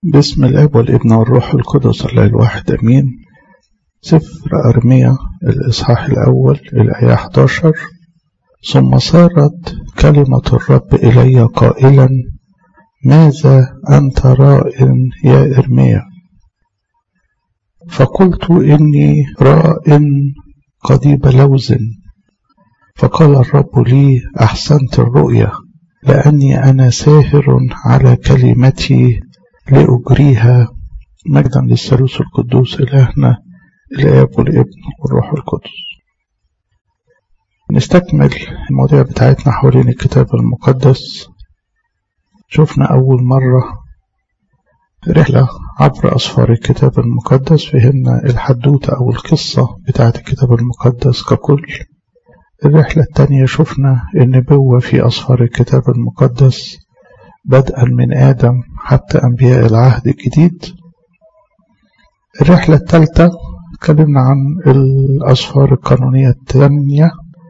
باسم الاب والابن والروح القدس الله الواحد امين سفر ارميا الاصحاح الاول الايه 11 ثم صارت كلمه الرب الي قائلا ماذا انت راء يا ارميا فقلت اني راء قضيب لوز فقال الرب لي احسنت الرؤيا لاني انا ساهر على كلمتي لأجريها مجدا للثالوث القدوس إلهنا الآب والابن والروح القدس نستكمل المواضيع بتاعتنا حوالين الكتاب المقدس شفنا أول مرة رحلة عبر أسفار الكتاب المقدس فهمنا الحدوتة أو القصة بتاعت الكتاب المقدس ككل الرحلة التانية شفنا النبوة في أسفار الكتاب المقدس بدءا من آدم حتى أنبياء العهد الجديد الرحلة الثالثة اتكلمنا عن الأسفار القانونية الثانية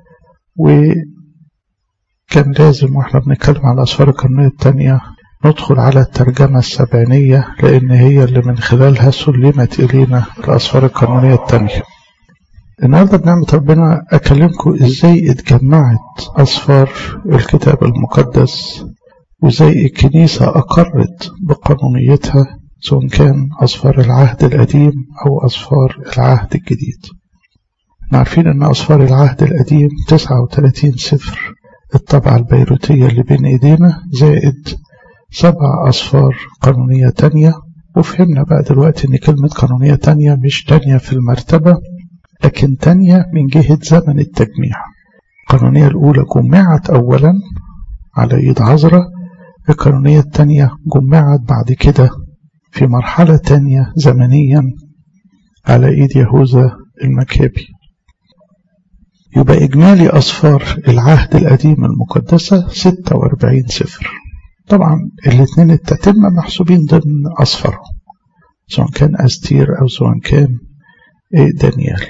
وكان لازم واحنا بنتكلم عن الأسفار القانونية الثانية ندخل على الترجمة السبعينية لأن هي اللي من خلالها سلمت إلينا الأسفار القانونية الثانية النهاردة بنعمة ربنا أكلمكم إزاي اتجمعت أسفار الكتاب المقدس وزي الكنيسة أقرت بقانونيتها سواء كان أسفار العهد القديم أو أسفار العهد الجديد عارفين أن أسفار العهد القديم 39 سفر الطبعة البيروتية اللي بين إيدينا زائد سبع أسفار قانونية تانية وفهمنا بقى دلوقتي أن كلمة قانونية تانية مش تانية في المرتبة لكن تانية من جهة زمن التجميع القانونية الأولى جمعت أولا على إيد عذراء القانونية التانية جمعت بعد كده في مرحلة تانية زمنيا على إيد يهوذا المكابي يبقى إجمالي أصفار العهد القديم المقدسة 46 سفر طبعا الاثنين التتمة محسوبين ضمن أصفرهم سواء كان أستير أو سواء كان دانيال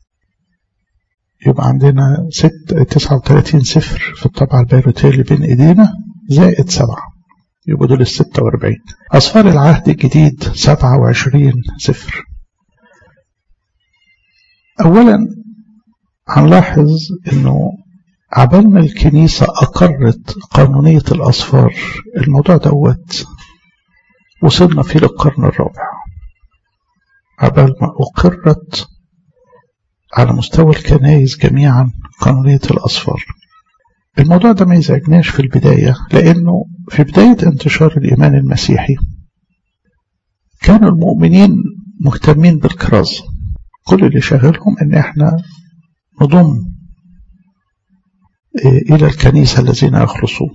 يبقى عندنا ست 39 سفر في الطبعة البيروتية اللي بين إيدينا زائد سبعة يبقى دول الستة واربعين أصفار العهد الجديد سبعة وعشرين سفر أولا هنلاحظ أنه عبال ما الكنيسة أقرت قانونية الأصفار الموضوع دوت وصلنا فيه للقرن الرابع عبال ما أقرت على مستوى الكنائس جميعا قانونية الأصفار الموضوع ده ما يزعجناش في البداية لأنه في بداية انتشار الإيمان المسيحي كانوا المؤمنين مهتمين بالكرازة كل اللي شاغلهم ان احنا نضم الى الكنيسة الذين يخلصون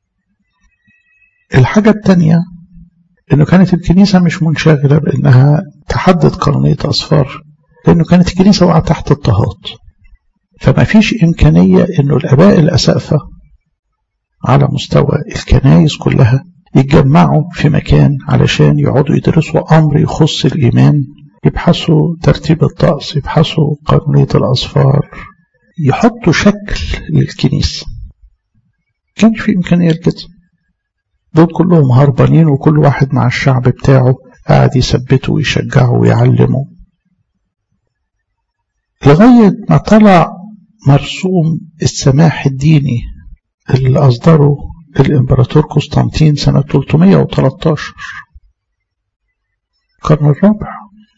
الحاجة الثانية انه كانت الكنيسة مش منشغلة بانها تحدد قانونية اصفار لانه كانت الكنيسة وقع تحت اضطهاد فما فيش إمكانية أنه الأباء الأسقفة على مستوى الكنائس كلها يتجمعوا في مكان علشان يقعدوا يدرسوا أمر يخص الإيمان يبحثوا ترتيب الطقس يبحثوا قانونية الأصفار يحطوا شكل للكنيسة كان في إمكانية لكده دول كلهم هربانين وكل واحد مع الشعب بتاعه قاعد يثبته ويشجعه ويعلمه لغاية ما طلع مرسوم السماح الديني اللي أصدره الإمبراطور قسطنطين سنة 313 القرن الرابع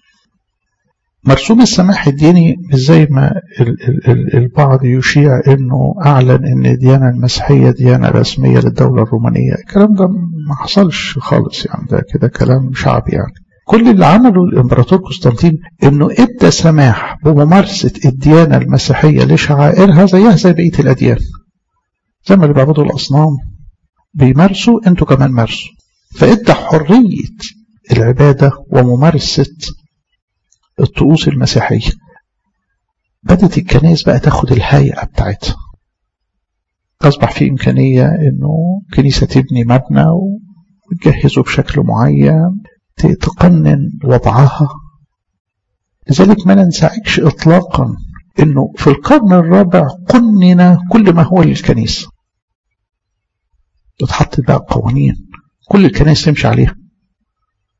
مرسوم السماح الديني مش زي ما البعض يشيع انه اعلن ان الديانه المسيحيه ديانه رسميه للدوله الرومانيه الكلام ده ما حصلش خالص يعني ده كده كلام شعبي يعني كل اللي عمله الامبراطور قسطنطين انه ادى سماح بممارسه الديانه المسيحيه لشعائرها زيها زي بقيه الاديان زي ما اللي بيعبدوا الاصنام بيمارسوا انتوا كمان مارسوا فادى حريه العباده وممارسه الطقوس المسيحيه بدت الكنائس بقى تاخد الهيئه بتاعتها اصبح في امكانيه انه كنيسه تبني مبنى وتجهزه بشكل معين تقنن وضعها لذلك ما ننسعكش إطلاقا أنه في القرن الرابع قنن كل ما هو للكنيسة وتحط بقى قوانين كل الكنائس تمشي عليها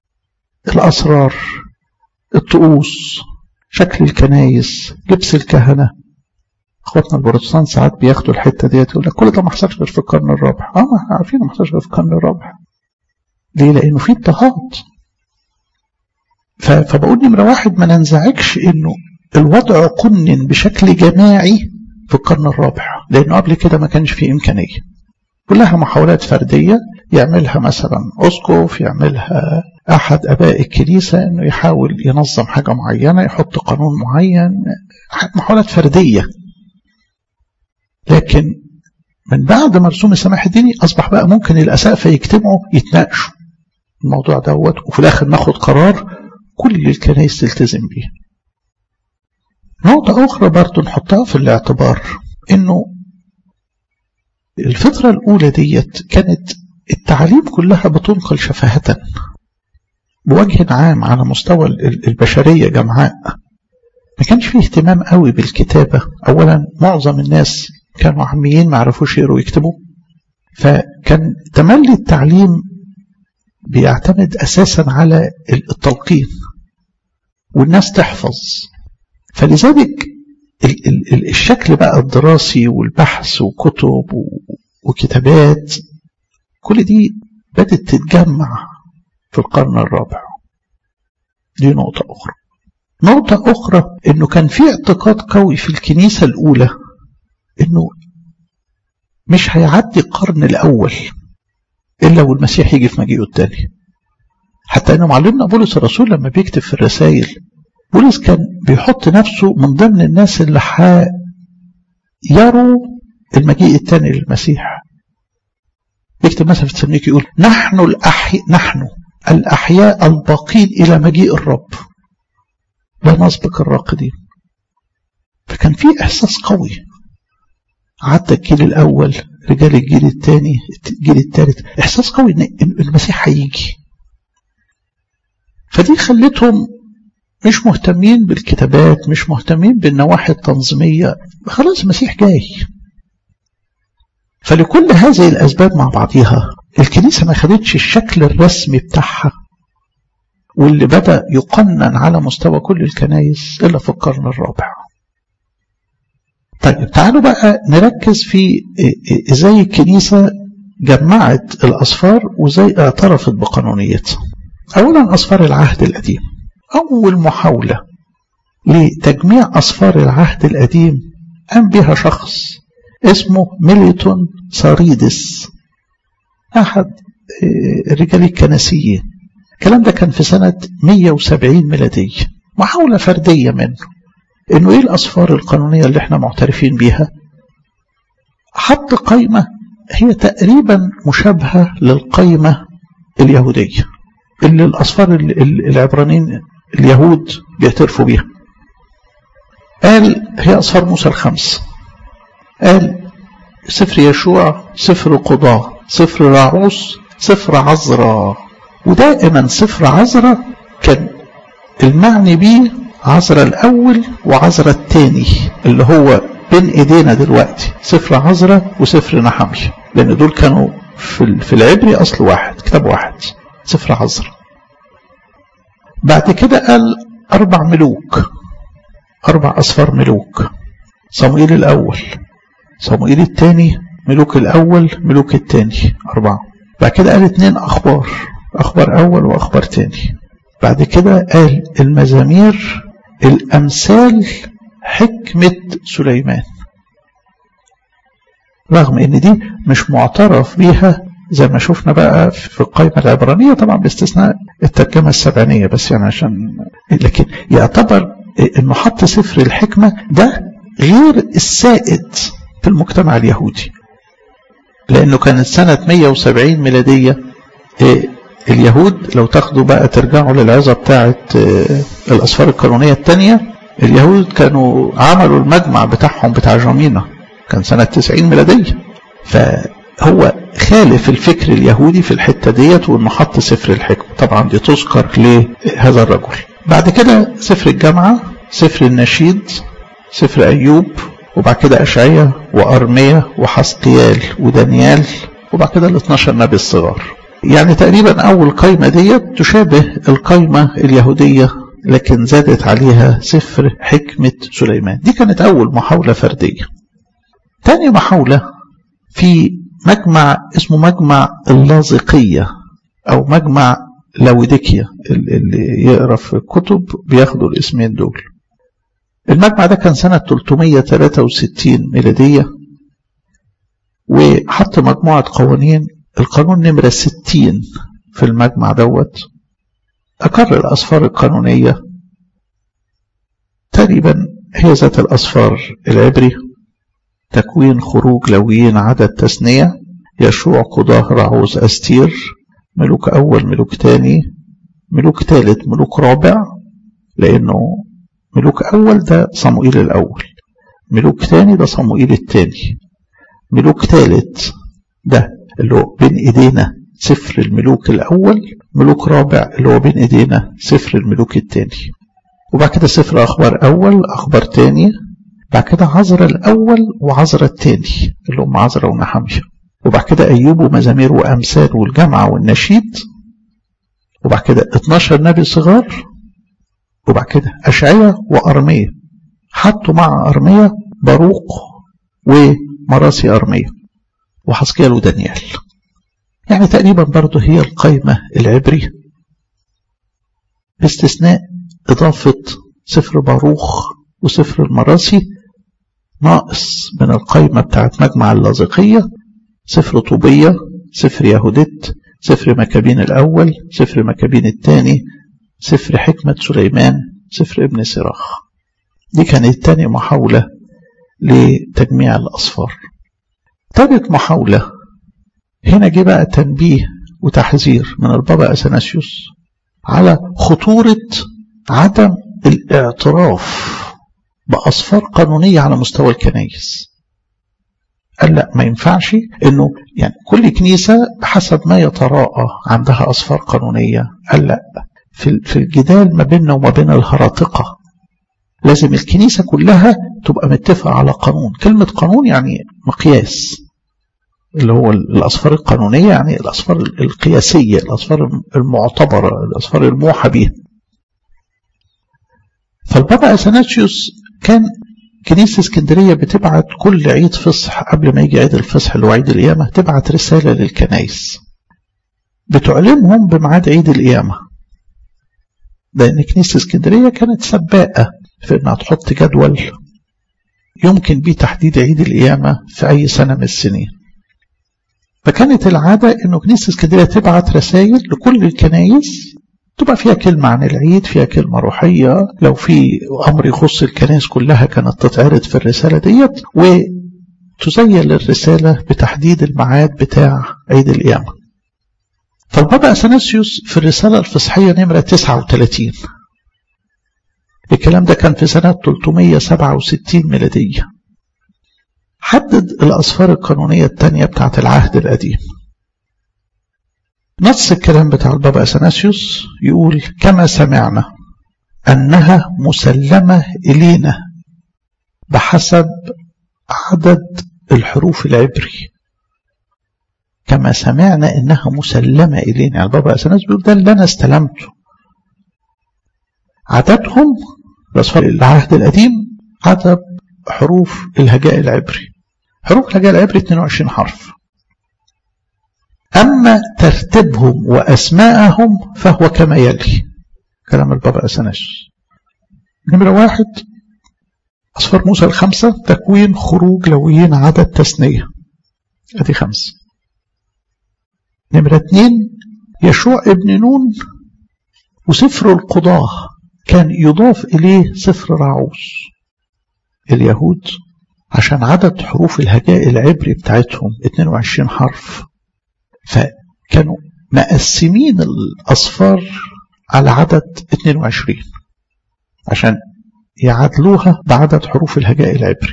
الأسرار الطقوس شكل الكنايس لبس الكهنة اخواتنا البروتستانت ساعات بياخدوا الحته ديت يقول لك كل ده ما حصلش غير في القرن الرابع اه ما احنا عارفين ما حصلش غير في القرن الرابع ليه لانه في اضطهاد فبقول نمره واحد ما ننزعجش انه الوضع قنن بشكل جماعي في القرن الرابع لانه قبل كده ما كانش فيه امكانيه كلها محاولات فرديه يعملها مثلا اسقف يعملها احد اباء الكنيسه انه يحاول ينظم حاجه معينه يحط قانون معين محاولات فرديه لكن من بعد مرسوم السماح الديني اصبح بقى ممكن الاسقفه يجتمعوا يتناقشوا الموضوع دوت وفي الاخر ناخد قرار كل الكنائس تلتزم بيه. نقطة أخرى برضو نحطها في الاعتبار إنه الفترة الأولى ديت كانت التعليم كلها بتنقل شفاهة بوجه عام على مستوى البشرية جمعاء ما كانش فيه اهتمام قوي بالكتابة أولا معظم الناس كانوا عاميين ما عرفوش يقروا ويكتبوا فكان تملي التعليم بيعتمد أساسا على التلقين والناس تحفظ فلذلك ال ال الشكل بقى الدراسي والبحث وكتب وكتابات كل دي بدأت تتجمع في القرن الرابع دي نقطة أخرى نقطة أخرى إنه كان في اعتقاد قوي في الكنيسة الأولى إنه مش هيعدي القرن الأول إلا والمسيح يجي في مجيئه الثاني حتى إنه معلمنا بولس الرسول لما بيكتب في الرسائل بولس كان بيحط نفسه من ضمن الناس اللي يروا المجيء الثاني للمسيح يكتب مثلا في تسالونيكي يقول نحن الأحياء نحن الأحياء الباقين إلى مجيء الرب لا نسبق الراقدين فكان في إحساس قوي عدى الجيل الأول رجال الجيل الثاني الجيل الثالث إحساس قوي إن المسيح هيجي فدي خلتهم مش مهتمين بالكتابات مش مهتمين بالنواحي التنظيمية خلاص المسيح جاي فلكل هذه الأسباب مع بعضها الكنيسة ما خدتش الشكل الرسمي بتاعها واللي بدأ يقنن على مستوى كل الكنائس إلا في القرن الرابع طيب تعالوا بقى نركز في ازاي الكنيسة جمعت الأصفار وازاي اعترفت بقانونيتها أولا أصفار العهد القديم أول محاولة لتجميع أصفار العهد القديم قام بها شخص اسمه ميليتون ساريدس أحد الرجال الكنسيين الكلام ده كان في سنة 170 ميلادية محاولة فردية منه انه ايه الاصفار القانونية اللي احنا معترفين بيها حط قائمة هي تقريبا مشابهة للقائمة اليهودية اللي الاصفار العبرانيين اليهود بيعترفوا بيها قال هي اصفار موسى الخمس قال سفر يشوع سفر قضاء سفر راعوس سفر عزرا ودائما سفر عزرا كان المعني بيه عزرا الأول وعزرا الثاني اللي هو بين إيدينا دلوقتي سفر عزرا وسفر نحمية لأن دول كانوا في في العبري أصل واحد كتاب واحد سفر عزرا بعد كده قال أربع ملوك أربع أصفار ملوك صموئيل الأول صموئيل الثاني ملوك الأول ملوك الثاني أربعة بعد كده قال اتنين أخبار أخبار أول وأخبار تاني بعد كده قال المزامير الأمثال حكمة سليمان رغم ان دي مش معترف بيها زي ما شفنا بقى في القائمة العبرانية طبعا باستثناء الترجمة السبعينية بس يعني عشان لكن يعتبر انه حط سفر الحكمة ده غير السائد في المجتمع اليهودي لانه كانت سنة 170 ميلادية اليهود لو تاخدوا بقى ترجعوا للعظة بتاعة الأسفار القانونية الثانية اليهود كانوا عملوا المجمع بتاعهم بتاع جامينا كان سنة 90 ميلادية فهو خالف الفكر اليهودي في الحتة ديت وانه حط سفر الحكم طبعا دي تذكر لهذا الرجل بعد كده سفر الجامعة سفر النشيد سفر أيوب وبعد كده أشعية وأرمية وحسقيال ودانيال وبعد كده ال 12 نبي الصغار يعني تقريبا أول قايمة ديت تشابه القايمة اليهودية لكن زادت عليها سفر حكمة سليمان دي كانت أول محاولة فردية تاني محاولة في مجمع اسمه مجمع اللاذقية أو مجمع لاوديكيا اللي يقرأ في الكتب بياخدوا الاسمين دول المجمع ده كان سنة 363 ميلادية وحط مجموعة قوانين القانون نمرة 60 في المجمع دوت أقر الأصفار القانونية تقريبا هي ذات الأصفار العبري تكوين خروج لويين عدد تثنية يشوع قضاه رعوز أستير ملوك أول ملوك تاني ملوك تالت ملوك رابع لأنه ملوك أول ده صموئيل الأول ملوك تاني ده صموئيل التاني ملوك تالت ده اللي هو بين إيدينا سفر الملوك الأول ملوك رابع اللي هو بين إيدينا سفر الملوك التاني وبعد كده سفر أخبار أول أخبار تاني بعد كده عذرا الأول وعذرا التاني اللي هم عذرا ونحمية وبعد كده أيوب ومزامير وأمثال والجامعة والنشيد وبعد كده 12 نبي صغار وبعد كده أشعية وأرمية حطوا مع أرمية باروق ومراسي أرمية وحسكيال ودانيال يعني تقريبا برضه هي القايمة العبري باستثناء إضافة سفر باروخ وسفر المراسي ناقص من القايمة بتاعت مجمع اللاذقية سفر طوبية سفر يهودت سفر مكابين الأول سفر مكابين الثاني سفر حكمة سليمان سفر ابن سراخ دي كانت تاني محاولة لتجميع الأصفار ثالث محاولة هنا جه بقى تنبيه وتحذير من البابا أثناسيوس على خطورة عدم الاعتراف بأصفار قانونية على مستوى الكنائس قال لا ما ينفعش انه يعني كل كنيسة بحسب ما يتراءى عندها أصفار قانونية قال لا في في الجدال ما بيننا وما بين الهراطقة لازم الكنيسة كلها تبقى متفقة على قانون كلمة قانون يعني مقياس اللي هو الأصفار القانونية يعني الأصفار القياسية الأصفار المعتبرة الأصفار الموحى بها فالبابا أثناتيوس كان كنيسة اسكندرية بتبعت كل عيد فصح قبل ما يجي عيد الفصح اللي هو عيد القيامة تبعت رسالة للكنايس بتعلمهم بميعاد عيد القيامة لأن كنيسة اسكندرية كانت سباقة في إنها تحط جدول يمكن بيه تحديد عيد القيامة في أي سنة من السنين فكانت العادة إنه كنيسة اسكندرية تبعت رسائل لكل الكنايس تبقى فيها كلمة عن العيد فيها كلمة روحية لو في أمر يخص الكنائس كلها كانت تتعرض في الرسالة ديت وتزين الرسالة بتحديد الميعاد بتاع عيد القيامة فالبابا أثناسيوس في الرسالة الفصحية نمرة 39 الكلام ده كان في سنة 367 ميلادية حدد الأصفار القانونية الثانية بتاعت العهد القديم نص الكلام بتاع البابا أثناسيوس يقول كما سمعنا أنها مسلمة إلينا بحسب عدد الحروف العبري كما سمعنا إنها مسلمة إلينا يعني البابا أثناسيوس بيقول ده اللي أنا استلمته عددهم الأصفار العهد القديم عدد حروف الهجاء العبري حروف الهجاء العبري 22 حرف أما ترتيبهم وأسماءهم فهو كما يلي كلام البابا أثناسيوس نمرة واحد أصفار موسى الخمسة تكوين خروج لويين عدد تثنية أدي خمسة نمرة اتنين يشوع ابن نون وسفر القضاة كان يضاف إليه سفر راعوس اليهود عشان عدد حروف الهجاء العبري بتاعتهم 22 حرف فكانوا مقسمين الأصفار على عدد 22 عشان يعادلوها بعدد حروف الهجاء العبري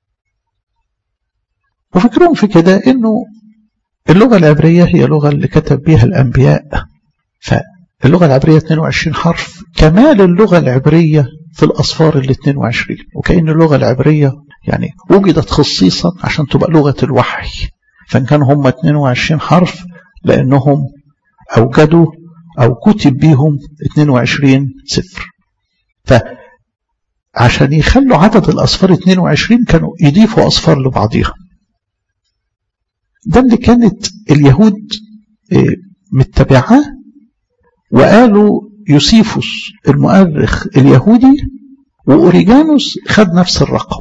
وفكرهم في كده انه اللغة العبرية هي اللغة اللي كتب بها الأنبياء فاللغة العبرية 22 حرف كمال اللغة العبرية في الأصفار ال 22 وكأن اللغة العبرية يعني وجدت خصيصا عشان تبقى لغة الوحي فإن كانوا هم 22 حرف لأنهم أوجدوا أو كتب بيهم 22 سفر فعشان يخلوا عدد الأصفار 22 كانوا يضيفوا أصفار لبعضيها ده اللي كانت اليهود متبعاه وقالوا يوسيفوس المؤرخ اليهودي وأوريجانوس خد نفس الرقم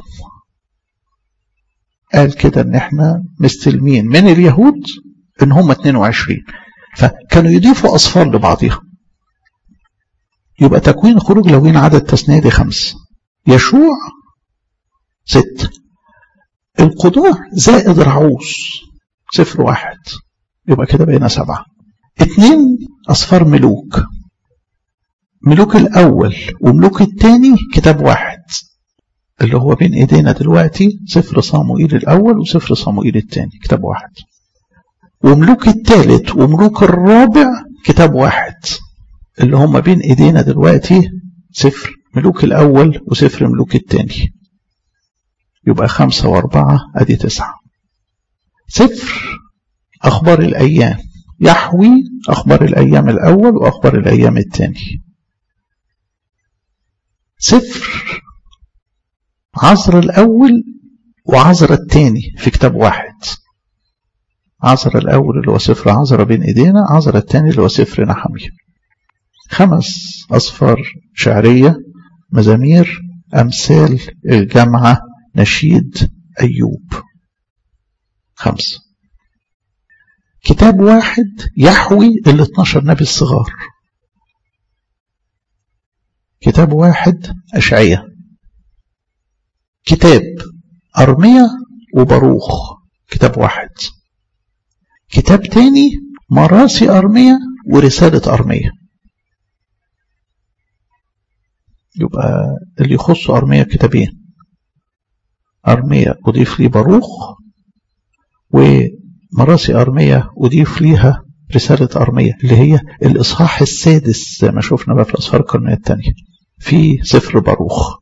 قال كده ان احنا مستلمين من اليهود ان هم 22 فكانوا يضيفوا اصفار لبعضها يبقى تكوين خروج لوين عدد تثنية دي خمس يشوع ست القضاء زائد رعوس صفر واحد يبقى كده بقينا سبعة اتنين أصفار ملوك ملوك الأول وملوك الثاني كتاب واحد اللي هو بين ايدينا دلوقتي سفر صاموئيل الأول وسفر صاموئيل الثاني كتاب واحد وملوك الثالث وملوك الرابع كتاب واحد اللي هم بين ايدينا دلوقتي سفر ملوك الأول وسفر ملوك الثاني يبقى خمسة وأربعة أدي تسعة سفر أخبار الأيام يحوي أخبار الأيام الأول وأخبار الأيام الثاني سفر عصر الأول وعصر الثاني في كتاب واحد عصر الأول اللي هو سفر عصر بين إيدينا عصر الثاني اللي هو سفر نحمية خمس أصفار شعرية مزامير أمثال الجامعة نشيد أيوب خمسة كتاب واحد يحوي ال 12 نبي الصغار كتاب واحد أشعية كتاب أرمية وبروخ كتاب واحد كتاب تاني مراسي أرمية ورسالة أرمية يبقى اللي يخص أرمية كتابين أرمية أضيف لي باروخ ومراسي أرمية أضيف ليها رسالة أرمية اللي هي الإصحاح السادس زي ما شفنا بقى في الأسفار القرنية الثانية في سفر باروخ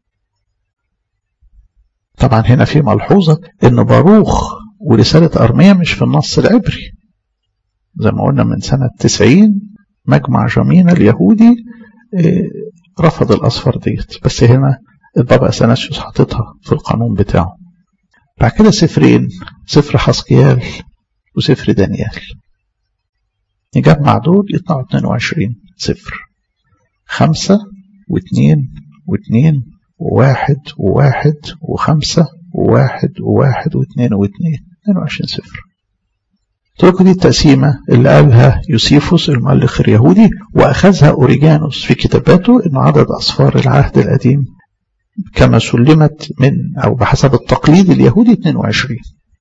طبعا هنا في ملحوظة إن باروخ ورسالة أرمية مش في النص العبري زي ما قلنا من سنة 90 مجمع جمينة اليهودي رفض الأصفر ديت بس هنا البابا أثناسيوس حاططها في القانون بتاعه بعد كده سفرين سفر حسقيال وسفر دانيال نجمع دول يطلعوا 22 سفر خمسة واثنين واثنين وواحد وواحد وخمسة وواحد وواحد واثنين واثنين 22 سفر تركوا دي التقسيمة اللي قالها يوسيفوس المؤلخ اليهودي وأخذها أوريجانوس في كتاباته أن عدد أصفار العهد القديم كما سلمت من أو بحسب التقليد اليهودي 22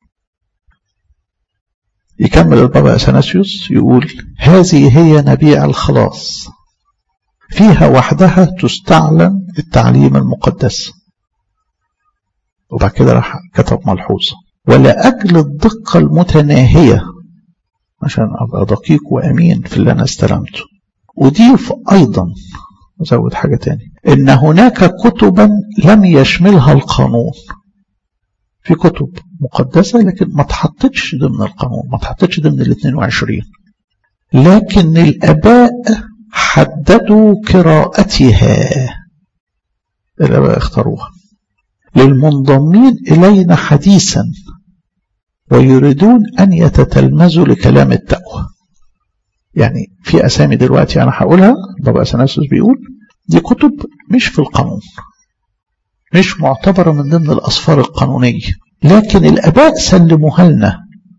يكمل البابا أثناسيوس يقول هذه هي نبيع الخلاص فيها وحدها تستعلن التعليم المقدس وبعد كده راح كتب ملحوظة ولأجل الدقة المتناهية عشان أبقى دقيق وأمين في اللي أنا استلمته أضيف أيضا أزود حاجة تاني إن هناك كتبا لم يشملها القانون في كتب مقدسة لكن ما تحطتش ضمن القانون ما تحطتش ضمن ال 22 لكن الآباء حددوا قراءتها الآباء اختاروها للمنضمين إلينا حديثا ويريدون أن يتتلمذوا لكلام التقوى يعني في أسامي دلوقتي أنا هقولها بابا أثناسيوس بيقول دي كتب مش في القانون مش معتبرة من ضمن الأصفار القانونية لكن الآباء سلموها لنا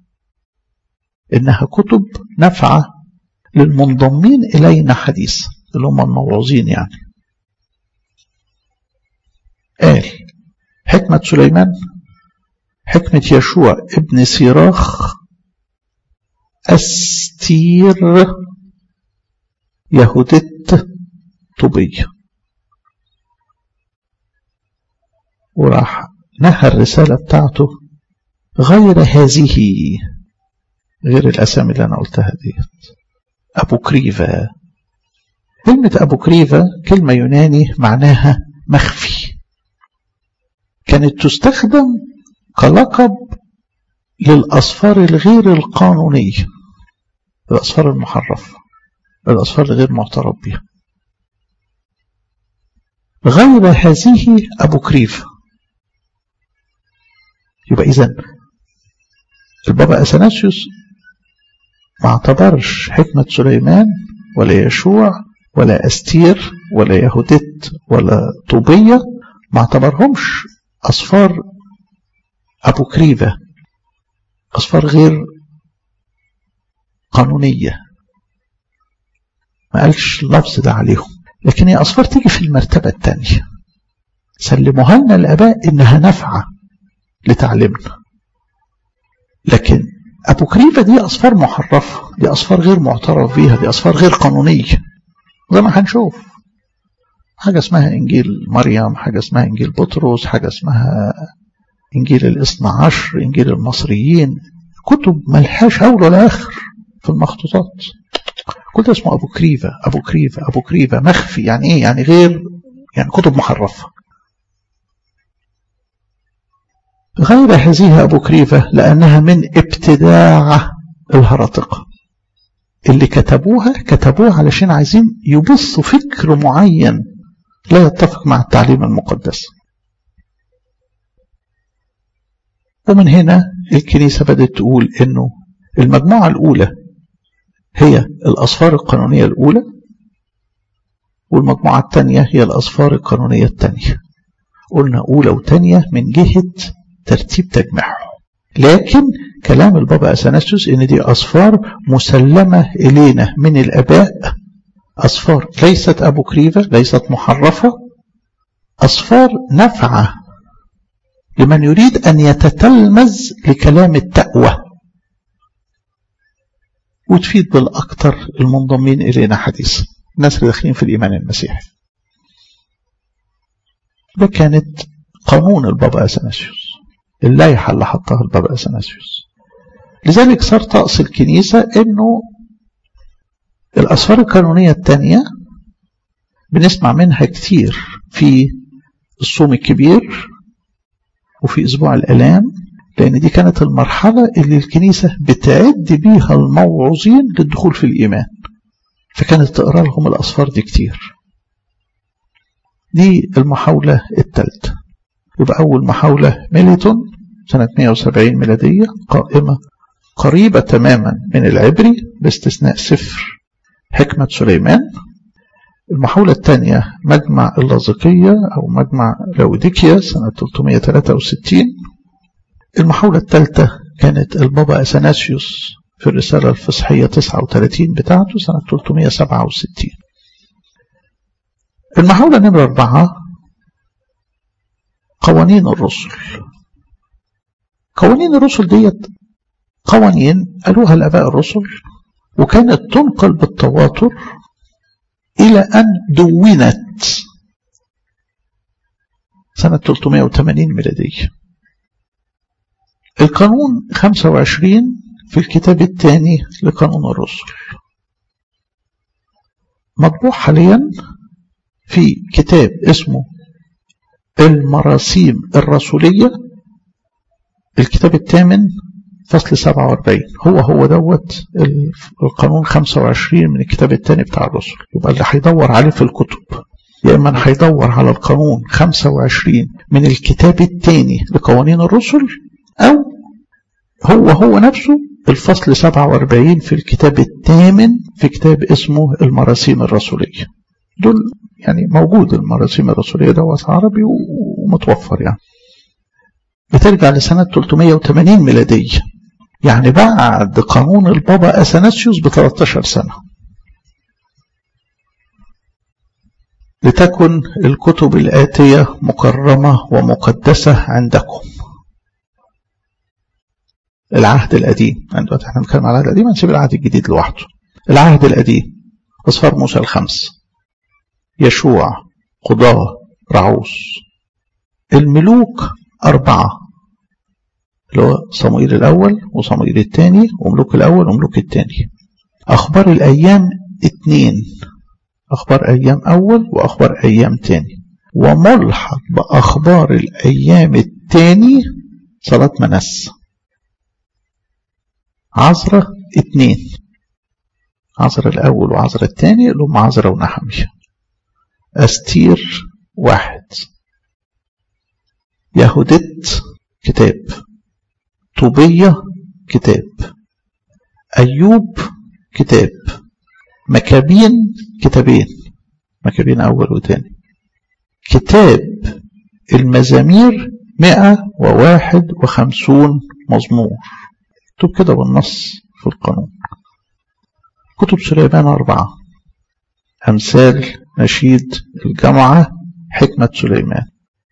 إنها كتب نافعة للمنضمين إلينا حديث اللي هم الموعوظين يعني قال حكمة سليمان حكمة يشوع ابن سيراخ أستير يهودت طبية وراح نهى الرسالة بتاعته غير هذه غير الأسامي اللي أنا قلتها ديت أبو كريفا كلمة أبو كريفا كلمة يوناني معناها مخفي كانت تستخدم كلقب للأصفار الغير القانونية الأصفار المحرفة الأصفار غير معترف بها غير هذه أبو كريف يبقى إذن البابا أثناسيوس ما اعتبرش حكمة سليمان ولا يشوع ولا أستير ولا يهودت ولا طوبية ما اعتبرهمش أصفار أبو كريفة أصفار غير قانونية ما قالش اللفظ ده عليهم لكن هي أصفار تيجي في المرتبة الثانية سلموها لنا الآباء إنها نافعة لتعليمنا لكن أبو كريفة دي أصفار محرفة دي أصفار غير معترف بيها دي أصفار غير قانونية زي ما هنشوف حاجة اسمها إنجيل مريم حاجة اسمها إنجيل بطرس حاجة اسمها إنجيل الاثنى عشر إنجيل المصريين كتب ملهاش أول ولا آخر في المخطوطات كل ده اسمه أبو كريفة أبو كريفة أبو كريفة مخفي يعني إيه يعني غير يعني كتب محرفة غير هذه أبو كريفة لأنها من ابتداع الهرطقة اللي كتبوها كتبوها علشان عايزين يبصوا فكر معين لا يتفق مع التعليم المقدس ومن هنا الكنيسة بدأت تقول انه المجموعة الأولى هي الأصفار القانونية الأولى والمجموعة الثانية هي الأصفار القانونية الثانية قلنا أولى وثانية من جهة ترتيب تجميعهم لكن كلام البابا أثناسيوس إن دي أصفار مسلمة إلينا من الآباء أصفار ليست أبو كريفة ليست محرفة أصفار نافعة لمن يريد أن يتتلمذ لكلام التقوى وتفيد بالأكثر المنضمين إلينا حديثا الناس اللي داخلين في الإيمان المسيحي ده كانت قانون البابا أثناسيوس اللائحة اللي حطها البابا أثناسيوس لذلك صار طقس الكنيسة أنه الأسفار القانونية الثانية بنسمع منها كتير في الصوم الكبير وفي أسبوع الألام لأن دي كانت المرحلة اللي الكنيسة بتعد بيها الموعوظين للدخول في الإيمان فكانت تقرأ لهم الأسفار دي كتير دي المحاولة الثالثة يبقى أول محاولة ميليتون سنة 170 ميلادية قائمة قريبة تماما من العبري باستثناء سفر حكمة سليمان المحاولة الثانية مجمع اللاذقية أو مجمع لاوديكيا سنة 363 المحاولة الثالثة كانت البابا أثناسيوس في الرسالة الفصحية 39 بتاعته سنة 367 المحاولة نمرة أربعة قوانين الرسل قوانين الرسل ديت قوانين قالوها الآباء الرسل وكانت تنقل بالتواتر إلى أن دونت سنة 380 ميلادية القانون 25 في الكتاب الثاني لقانون الرسل مطبوع حاليا في كتاب اسمه المراسيم الرسولية الكتاب الثامن فصل 47 هو هو دوت القانون 25 من الكتاب الثاني بتاع الرسل يبقى اللي هيدور عليه في الكتب يا اما هيدور على القانون 25 من الكتاب الثاني لقوانين الرسل او هو هو نفسه الفصل 47 في الكتاب الثامن في كتاب اسمه المراسيم الرسولية دول يعني موجود المراسيم الرسولية دوت عربي ومتوفر يعني بترجع لسنة 380 ميلادية يعني بعد قانون البابا أثناسيوس ب 13 سنة لتكن الكتب الآتية مكرمة ومقدسة عندكم العهد القديم دلوقتي احنا بنتكلم على العهد القديم هنسيب العهد الجديد لوحده العهد القديم أصفار موسى الخمس يشوع قضاة رعوس الملوك أربعة اللي هو صموئيل الأول وصموئيل الثاني وملوك الأول وملوك الثاني أخبار الأيام اتنين أخبار أيام أول وأخبار أيام تاني وملحق بأخبار الأيام التاني صلاة منس عذرة اتنين عذر الأول وعذر الثاني اللي هم عذرة ونحمية أستير واحد يهودت كتاب طوبية كتاب أيوب كتاب مكابين كتابين مكابين أول وثاني كتاب المزامير مئة وواحد وخمسون مزمور مكتوب كده بالنص في القانون كتب سليمان أربعة أمثال نشيد الجامعة حكمة سليمان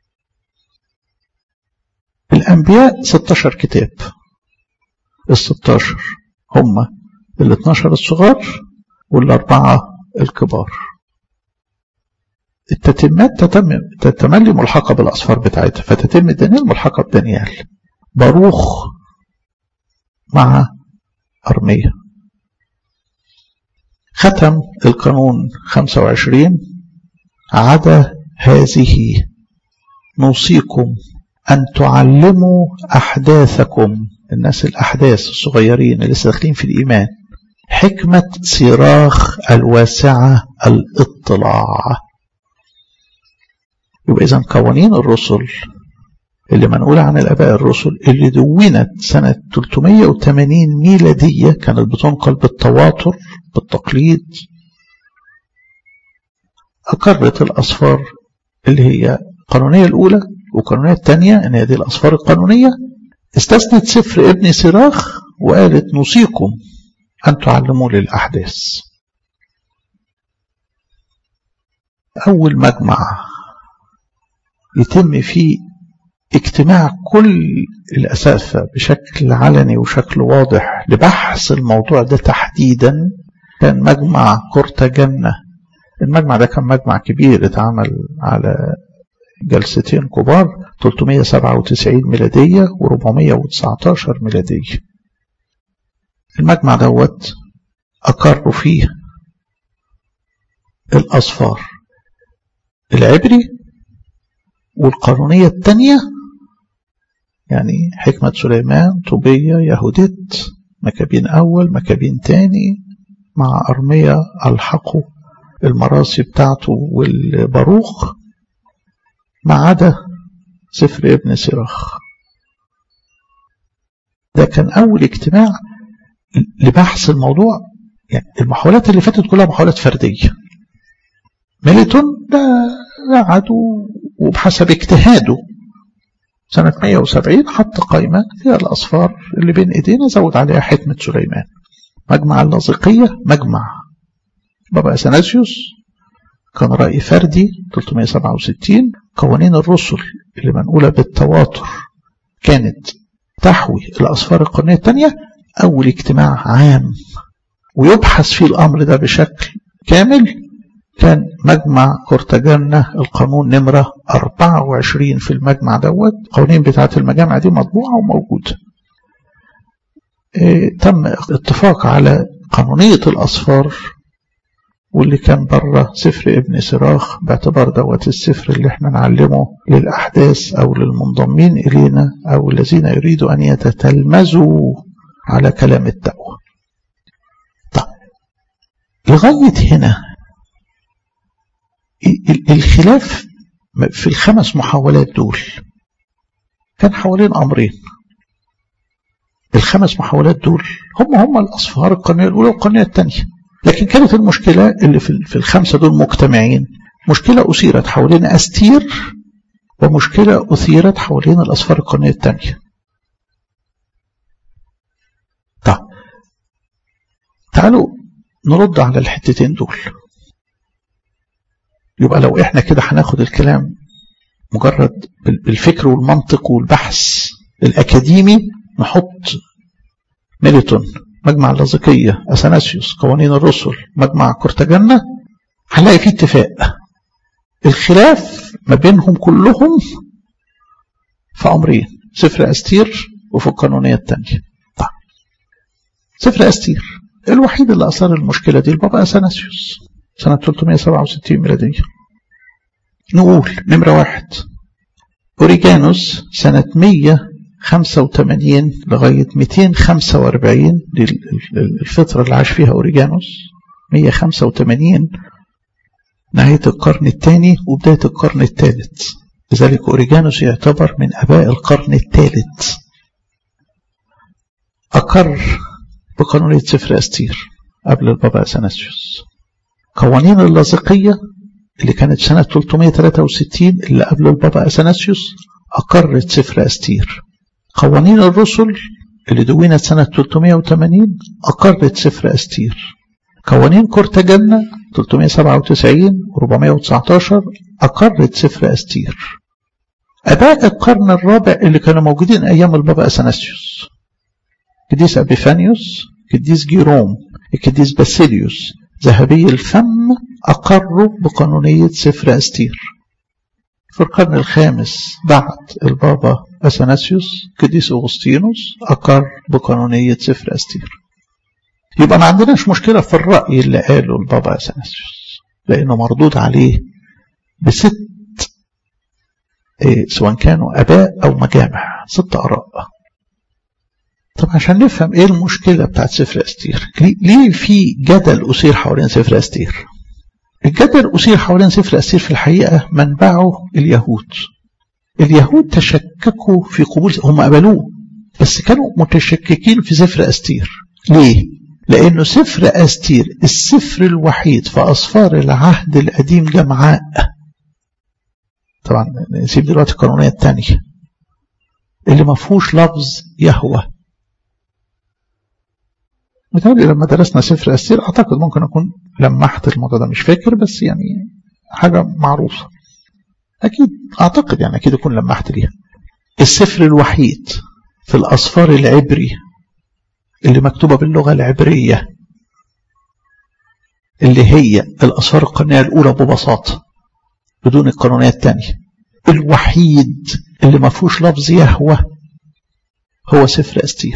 الأنبياء 16 كتاب ال 16 هم ال 12 الصغار والأربعة الكبار التتمات تتم تتملي ملحقة بالأصفار بتاعتها فتتم دانيال ملحقة بدانيال باروخ مع أرمية ختم القانون 25 عدا هذه نوصيكم أن تعلموا أحداثكم الناس الأحداث الصغيرين اللي لسه داخلين في الإيمان حكمة صراخ الواسعة الاطلاع يبقى إذا قوانين الرسل اللي منقولة عن الآباء الرسل اللي دونت سنة 380 ميلادية كانت بتنقل بالتواتر بالتقليد أقرت الأصفار اللي هي القانونية الأولى والقانونية الثانية إن هذه الأصفار القانونية استثنت سفر ابن سراخ وقالت نوصيكم أن تعلموا للأحداث أول مجمع يتم فيه اجتماع كل الأساتذة بشكل علني وشكل واضح لبحث الموضوع ده تحديدا كان مجمع كورتاجنة المجمع ده كان مجمع كبير اتعمل على جلستين كبار 397 ميلادية و419 ميلادية المجمع دوت أقروا فيه الأصفار العبري والقانونية الثانية يعني حكمة سليمان طوبية يهودت مكابين أول مكابين تاني مع أرمية ألحقوا المراسي بتاعته والباروخ ما عدا سفر ابن سراخ ده كان أول اجتماع لبحث الموضوع يعني المحاولات اللي فاتت كلها محاولات فردية ميلتون ده قعد وبحسب اجتهاده سنة 170 حط قائمة فيها الأصفار اللي بين إيدينا زود عليها حكمة سليمان مجمع اللاذقية مجمع بابا أثناسيوس كان رأي فردي 367 قوانين الرسل اللي منقولة بالتواتر كانت تحوي الأصفار القرنية الثانية أول اجتماع عام ويبحث فيه الأمر ده بشكل كامل كان مجمع كورتاجانا القانون نمرة 24 في المجمع دوت القوانين بتاعت المجامع دي مطبوعة وموجودة اه تم اتفاق على قانونية الأصفار واللي كان بره سفر ابن سراخ باعتبار دوت السفر اللي احنا نعلمه للأحداث أو للمنضمين إلينا أو الذين يريدوا أن يتتلمذوا على كلام التقوى طيب لغاية هنا الخلاف في الخمس محاولات دول كان حوالين أمرين الخمس محاولات دول هم هم الأصفار القانونية الأولى والقانونية الثانية لكن كانت المشكلة اللي في الخمسة دول مجتمعين مشكلة أثيرت حوالين أستير ومشكلة أثيرت حوالين الأصفار القانونية الثانية طيب تعالوا نرد على الحتتين دول يبقى لو احنا كده هناخد الكلام مجرد بالفكر والمنطق والبحث الأكاديمي نحط ميلتون مجمع اللاذقية أثناسيوس قوانين الرسل مجمع كورتاجانا هنلاقي فيه اتفاق الخلاف ما بينهم كلهم في أمرين سفر أستير وفي القانونية الثانية طيب سفر أستير الوحيد اللي أثار المشكلة دي البابا أثناسيوس سنة 367 ميلادية نقول نمرة واحد أوريجانوس سنة 185 لغاية 245 دي الفترة اللي عاش فيها أوريجانوس 185 نهاية القرن الثاني وبداية القرن الثالث لذلك أوريجانوس يعتبر من أباء القرن الثالث أقر بقانونية سفر أستير قبل البابا أثناسيوس قوانين اللاذقية اللي كانت سنة 363 اللي قبل البابا أثناسيوس أقرت سفر أستير قوانين الرسل اللي دونت سنة 380 أقرت سفر أستير قوانين كورتجنة 397 و419 أقرت سفر أستير أباء القرن الرابع اللي كانوا موجودين أيام البابا أثناسيوس قديس أبيفانيوس قديس جيروم القديس باسيليوس ذهبي الفم أقروا بقانونية سفر أستير في القرن الخامس بعد البابا أثناسيوس قديس أغسطينوس أقر بقانونية سفر أستير يبقى ما عندناش مشكلة في الرأي اللي قاله البابا أثناسيوس لأنه مردود عليه بست إيه سواء كانوا أباء أو مجامع ست آراء طب عشان نفهم ايه المشكلة بتاعت سفر أستير ليه في جدل أثير حوالين سفر أستير الجدل أثير حوالين سفر أستير في الحقيقة منبعه اليهود اليهود تشككوا في قبول هم قبلوه بس كانوا متشككين في سفر أستير ليه؟ لأنه سفر أستير السفر الوحيد في أصفار العهد القديم جمعاء طبعا نسيب دلوقتي القانونية الثانية اللي ما فيهوش لفظ يهوه متهيألي لما درسنا سفر أستير أعتقد ممكن أكون لمحت الموضوع ده مش فاكر بس يعني حاجة معروفة أكيد أعتقد يعني أكيد أكون لمحت ليها السفر الوحيد في الأصفار العبري اللي مكتوبة باللغة العبرية اللي هي الأصفار القانونية الأولى ببساطة بدون القانونية الثانية الوحيد اللي ما فيهوش لفظ يهوى هو سفر أستير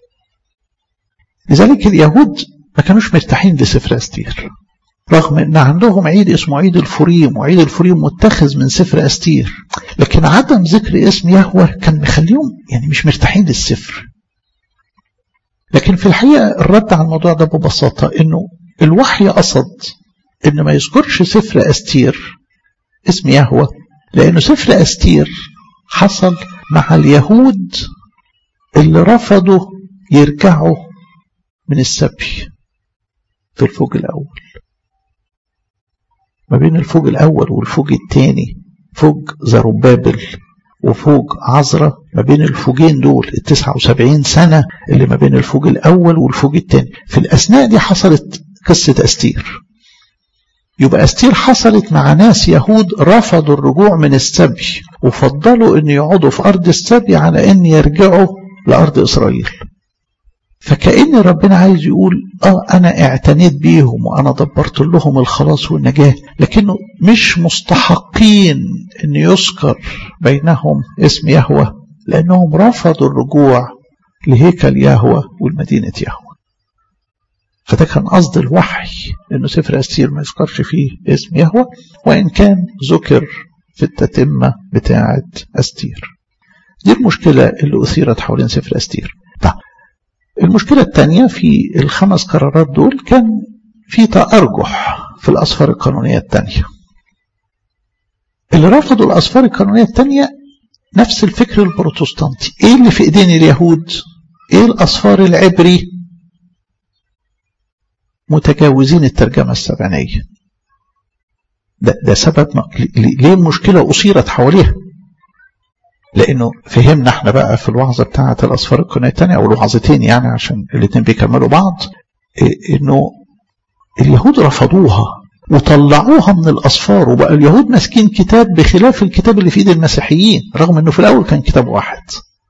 لذلك اليهود ما كانوش مرتاحين لسفر أستير رغم ان عندهم عيد اسمه عيد الفريم وعيد الفريم متخذ من سفر أستير لكن عدم ذكر اسم يهوه كان مخليهم يعني مش مرتاحين للسفر لكن في الحقيقة الرد على الموضوع ده ببساطة انه الوحي قصد ان ما يذكرش سفر أستير اسم يهوه لانه سفر أستير حصل مع اليهود اللي رفضوا يرجعوا من السبي في الفوج الأول ما بين الفوج الأول والفوج الثاني فوج زربابل وفوج عزرة ما بين الفوجين دول التسعة وسبعين سنة اللي ما بين الفوج الأول والفوج الثاني في الأثناء دي حصلت قصة أستير يبقى أستير حصلت مع ناس يهود رفضوا الرجوع من السبي وفضلوا أن يقعدوا في أرض السبي على أن يرجعوا لأرض إسرائيل فكأن ربنا عايز يقول اه انا اعتنيت بيهم وانا دبرت لهم الخلاص والنجاة لكنه مش مستحقين ان يذكر بينهم اسم يهوه لانهم رفضوا الرجوع لهيكل يهوه والمدينة يهوه فده كان قصد الوحي انه سفر استير ما يذكرش فيه اسم يهوه وان كان ذكر في التتمة بتاعة استير دي المشكلة اللي أثيرت حوالين سفر استير طيب المشكلة الثانية في الخمس قرارات دول كان في تأرجح في الأسفار القانونية الثانية اللي رفضوا الأسفار القانونية الثانية نفس الفكر البروتستانتي ايه اللي في ايدين اليهود ايه الأسفار العبري متجاوزين الترجمة السبعينية ده, ده سبب ليه المشكلة أصيرت حواليها لانه فهمنا احنا بقى في الوعظه بتاعه الاسفار القانونيه الثانيه او الوعظتين يعني عشان الاثنين بيكملوا بعض انه اليهود رفضوها وطلعوها من الاسفار وبقى اليهود ماسكين كتاب بخلاف الكتاب اللي في ايد المسيحيين رغم انه في الاول كان كتاب واحد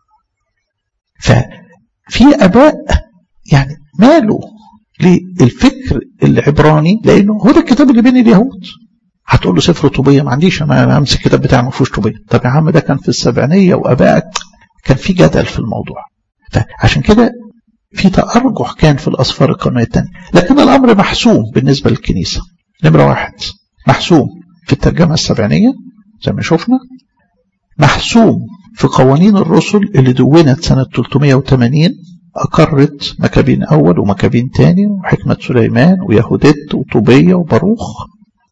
ففي اباء يعني مالوا للفكر العبراني لانه هو ده الكتاب اللي بين اليهود هتقول له سفر طوبية ما عنديش انا امسك الكتاب بتاعي ما فيهوش طوبية طب يا عم ده كان في السبعينية وابائك كان في جدل في الموضوع فعشان كده في تأرجح كان في الأسفار القانونية الثانية لكن الأمر محسوم بالنسبة للكنيسة نمرة واحد محسوم في الترجمة السبعينية زي ما شفنا محسوم في قوانين الرسل اللي دونت سنة 380 أقرت مكابين أول ومكابين تاني وحكمة سليمان ويهودت وطوبية وباروخ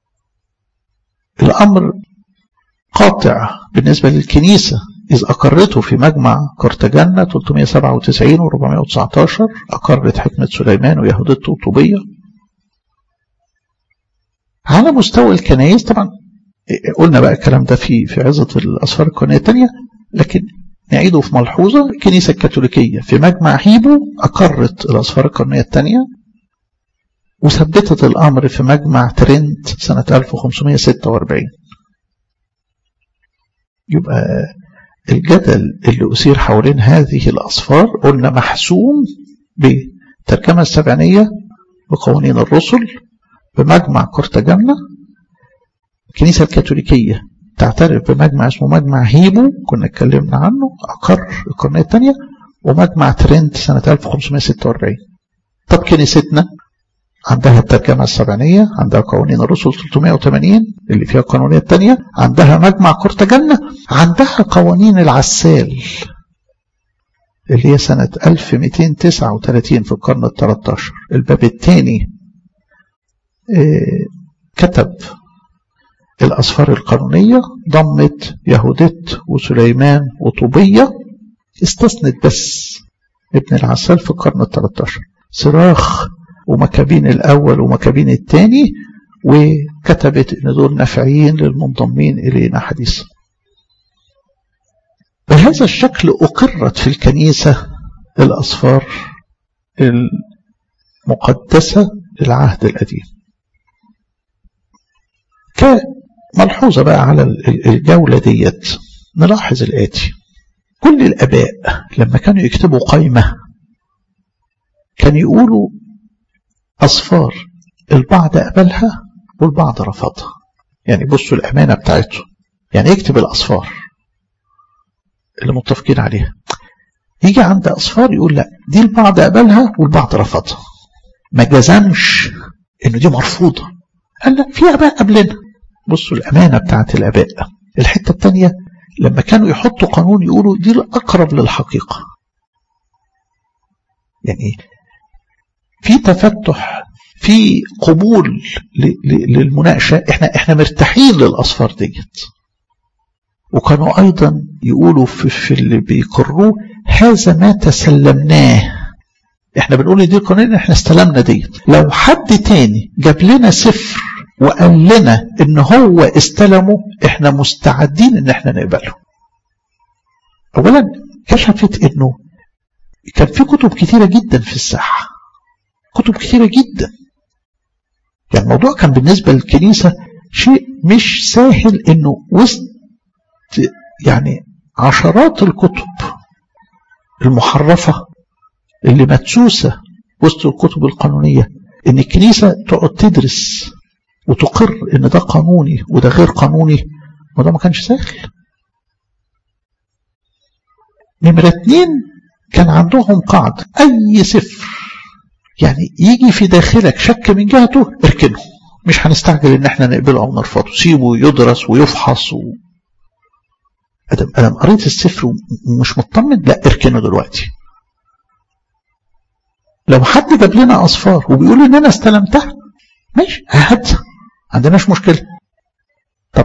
الأمر قاطع بالنسبة للكنيسة إذ أقرته في مجمع قرطاجنة 397 و 419 أقرت حكمة سليمان ويهودت وطوبية على مستوى الكنائس طبعا قلنا بقى الكلام ده في في عظة الأسفار الكونية الثانية لكن نعيده في ملحوظة الكنيسة الكاثوليكية في مجمع هيبو أقرت الأسفار القرنية الثانية وثبتت الأمر في مجمع ترنت سنة 1546 يبقى الجدل اللي أثير حوالين هذه الأصفار قلنا محسوم بالترجمة السبعينية بقوانين الرسل بمجمع قرطاجنة الكنيسة الكاثوليكية تعترف بمجمع اسمه مجمع هيبو كنا اتكلمنا عنه أقر القرنية الثانية ومجمع ترنت سنة 1546 طب كنيستنا عندها الترجمة السبعينية عندها قوانين الرسل 380 اللي فيها القانونية الثانية عندها مجمع قرطاجنة عندها قوانين العسال اللي هي سنة 1239 في القرن ال 13 الباب الثاني كتب الأسفار القانونية ضمت يهودت وسليمان وطوبية استثنت بس ابن العسال في القرن ال 13 صراخ ومكابين الأول ومكابين الثاني وكتبت إن دول نافعين للمنضمين إلينا حديثا بهذا الشكل أقرت في الكنيسة الأسفار المقدسة للعهد القديم كملحوظة بقى على الجولة ديت نلاحظ الآتي كل الآباء لما كانوا يكتبوا قائمة كان يقولوا أصفار البعض قبلها والبعض رفضها يعني بصوا الأمانة بتاعته يعني يكتب الأصفار اللي متفقين عليها يجي عند أصفار يقول لا دي البعض قبلها والبعض رفضها ما جزمش إنه دي مرفوضة قال لا في آباء قبلنا بصوا الأمانة بتاعت الآباء الحتة الثانية لما كانوا يحطوا قانون يقولوا دي الأقرب للحقيقة يعني في تفتح في قبول للمناقشة احنا احنا مرتاحين للأصفار ديت وكانوا أيضا يقولوا في, في اللي بيقروه هذا ما تسلمناه احنا بنقول دي القانون احنا استلمنا ديت لو حد تاني جاب لنا سفر وقال لنا ان هو استلمه احنا مستعدين ان احنا نقبله اولا كشفت انه كان في كتب كتيرة جدا في الساحة كتب كتيرة جدا يعني الموضوع كان بالنسبة للكنيسة شيء مش سهل انه وسط يعني عشرات الكتب المحرفة اللي مدسوسة وسط الكتب القانونية ان الكنيسة تقعد تدرس وتقر ان ده قانوني وده غير قانوني وده ما كانش سهل نمرة اتنين كان عندهم قاعدة اي سفر يعني يجي في داخلك شك من جهته اركنه مش هنستعجل ان احنا نقبله او نرفضه سيبه يدرس ويفحص و... ادم ادم قريت السفر ومش مطمن لا اركنه دلوقتي لو حد جاب لنا اصفار وبيقول ان انا استلمتها ماشي هاتها عندناش مشكله طب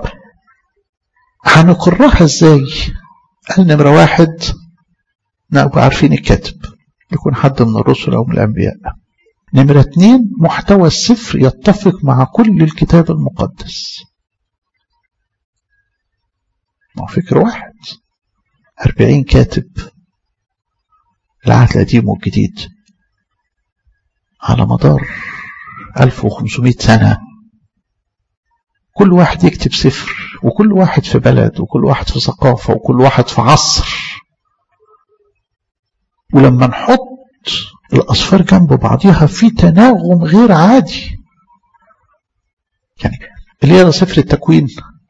هنقرها ازاي قال نمره واحد نبقى عارفين الكاتب يكون حد من الرسل او من الانبياء نمرة اتنين محتوى السفر يتفق مع كل الكتاب المقدس ما فكر واحد أربعين كاتب العهد القديم والجديد على مدار 1500 سنة كل واحد يكتب سفر وكل واحد في بلد وكل واحد في ثقافة وكل واحد في عصر ولما نحط الأصفار جنب بعضها في تناغم غير عادي يعني اللي يقرا سفر التكوين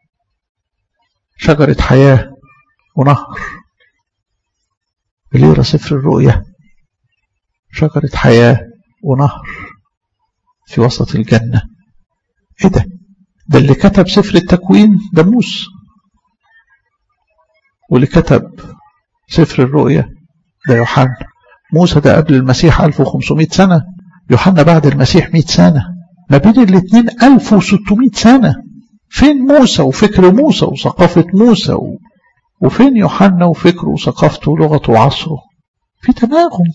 شجرة حياة ونهر اللي يقرا سفر الرؤية شجرة حياة ونهر في وسط الجنة ايه ده ده اللي كتب سفر التكوين ده موسى واللي كتب سفر الرؤية ده يوحنا موسى ده قبل المسيح 1500 سنة يوحنا بعد المسيح 100 سنة ما بين الاثنين 1600 سنة فين موسى وفكر موسى وثقافة موسى و... وفين يوحنا وفكره وثقافته ولغته وعصره في تناغم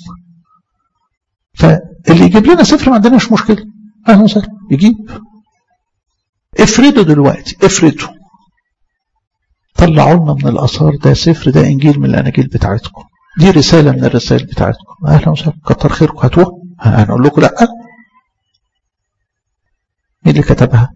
فاللي يجيب لنا سفر ما عندناش مشكلة اهلا وسهلا يجيب افردوا دلوقتي افردوا طلعوا لنا من الاثار ده سفر ده انجيل من الاناجيل بتاعتكم دي رسالة من الرسائل بتاعتكم اهلا وسهلا كتر خيركم هاتوها هنقول لكم لا مين اللي كتبها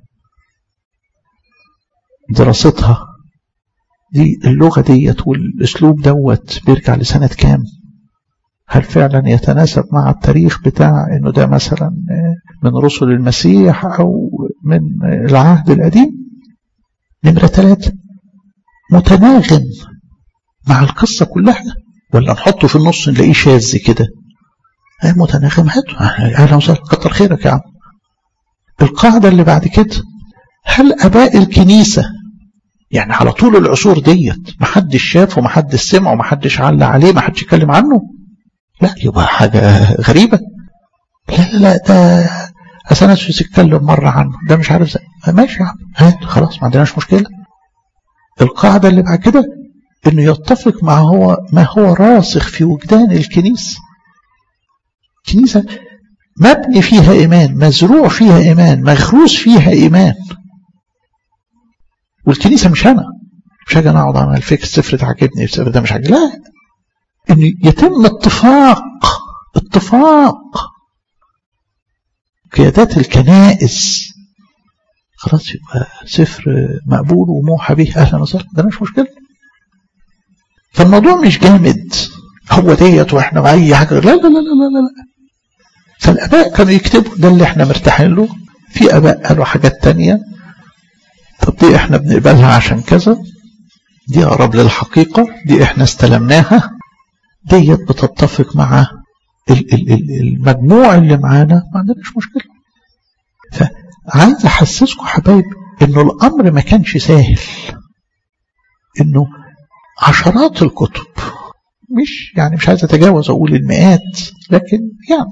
دراستها دي اللغة ديت والاسلوب دوت بيرجع لسنة كام هل فعلا يتناسب مع التاريخ بتاع انه ده مثلا من رسل المسيح او من العهد القديم نمرة ثلاثة متناغم مع القصة كلها ولا نحطه في النص نلاقيه شاذ كده ايه متناغم هاته اهلا وسهلا كتر خيرك يا عم القاعدة اللي بعد كده هل اباء الكنيسة يعني على طول العصور ديت محدش شاف ومحدش سمع ومحدش علق عليه محدش يتكلم عنه لا يبقى حاجة غريبة لا لا لا ده أثناسيوس يتكلم مرة عنه ده مش عارف زي ماشي يا عم هات خلاص ما عندناش مشكلة القاعدة اللي بعد كده انه يتفق مع هو ما هو راسخ في وجدان الكنيسة كنيسة مبني فيها إيمان مزروع فيها إيمان مغروس فيها إيمان والكنيسة مش أنا مش هاجي أنا أقعد أعمل فيك السفر ده عاجبني السفر ده مش عاجبني لا إنه يتم اتفاق اتفاق قيادات الكنائس خلاص يبقى سفر مقبول وموحى به أهلا وسهلا ده مش مشكلة فالموضوع مش جامد هو ديت واحنا اي حاجه لا لا لا لا لا لا فالاباء كانوا يكتبوا ده اللي احنا مرتاحين له في اباء قالوا حاجات تانية طب دي احنا بنقبلها عشان كذا دي اقرب للحقيقه دي احنا استلمناها ديت بتتفق مع المجموع اللي معانا ما عندناش مشكله فعايز احسسكم حبايب انه الامر ما كانش سهل انه عشرات الكتب مش يعني مش عايز اتجاوز اقول المئات لكن يعني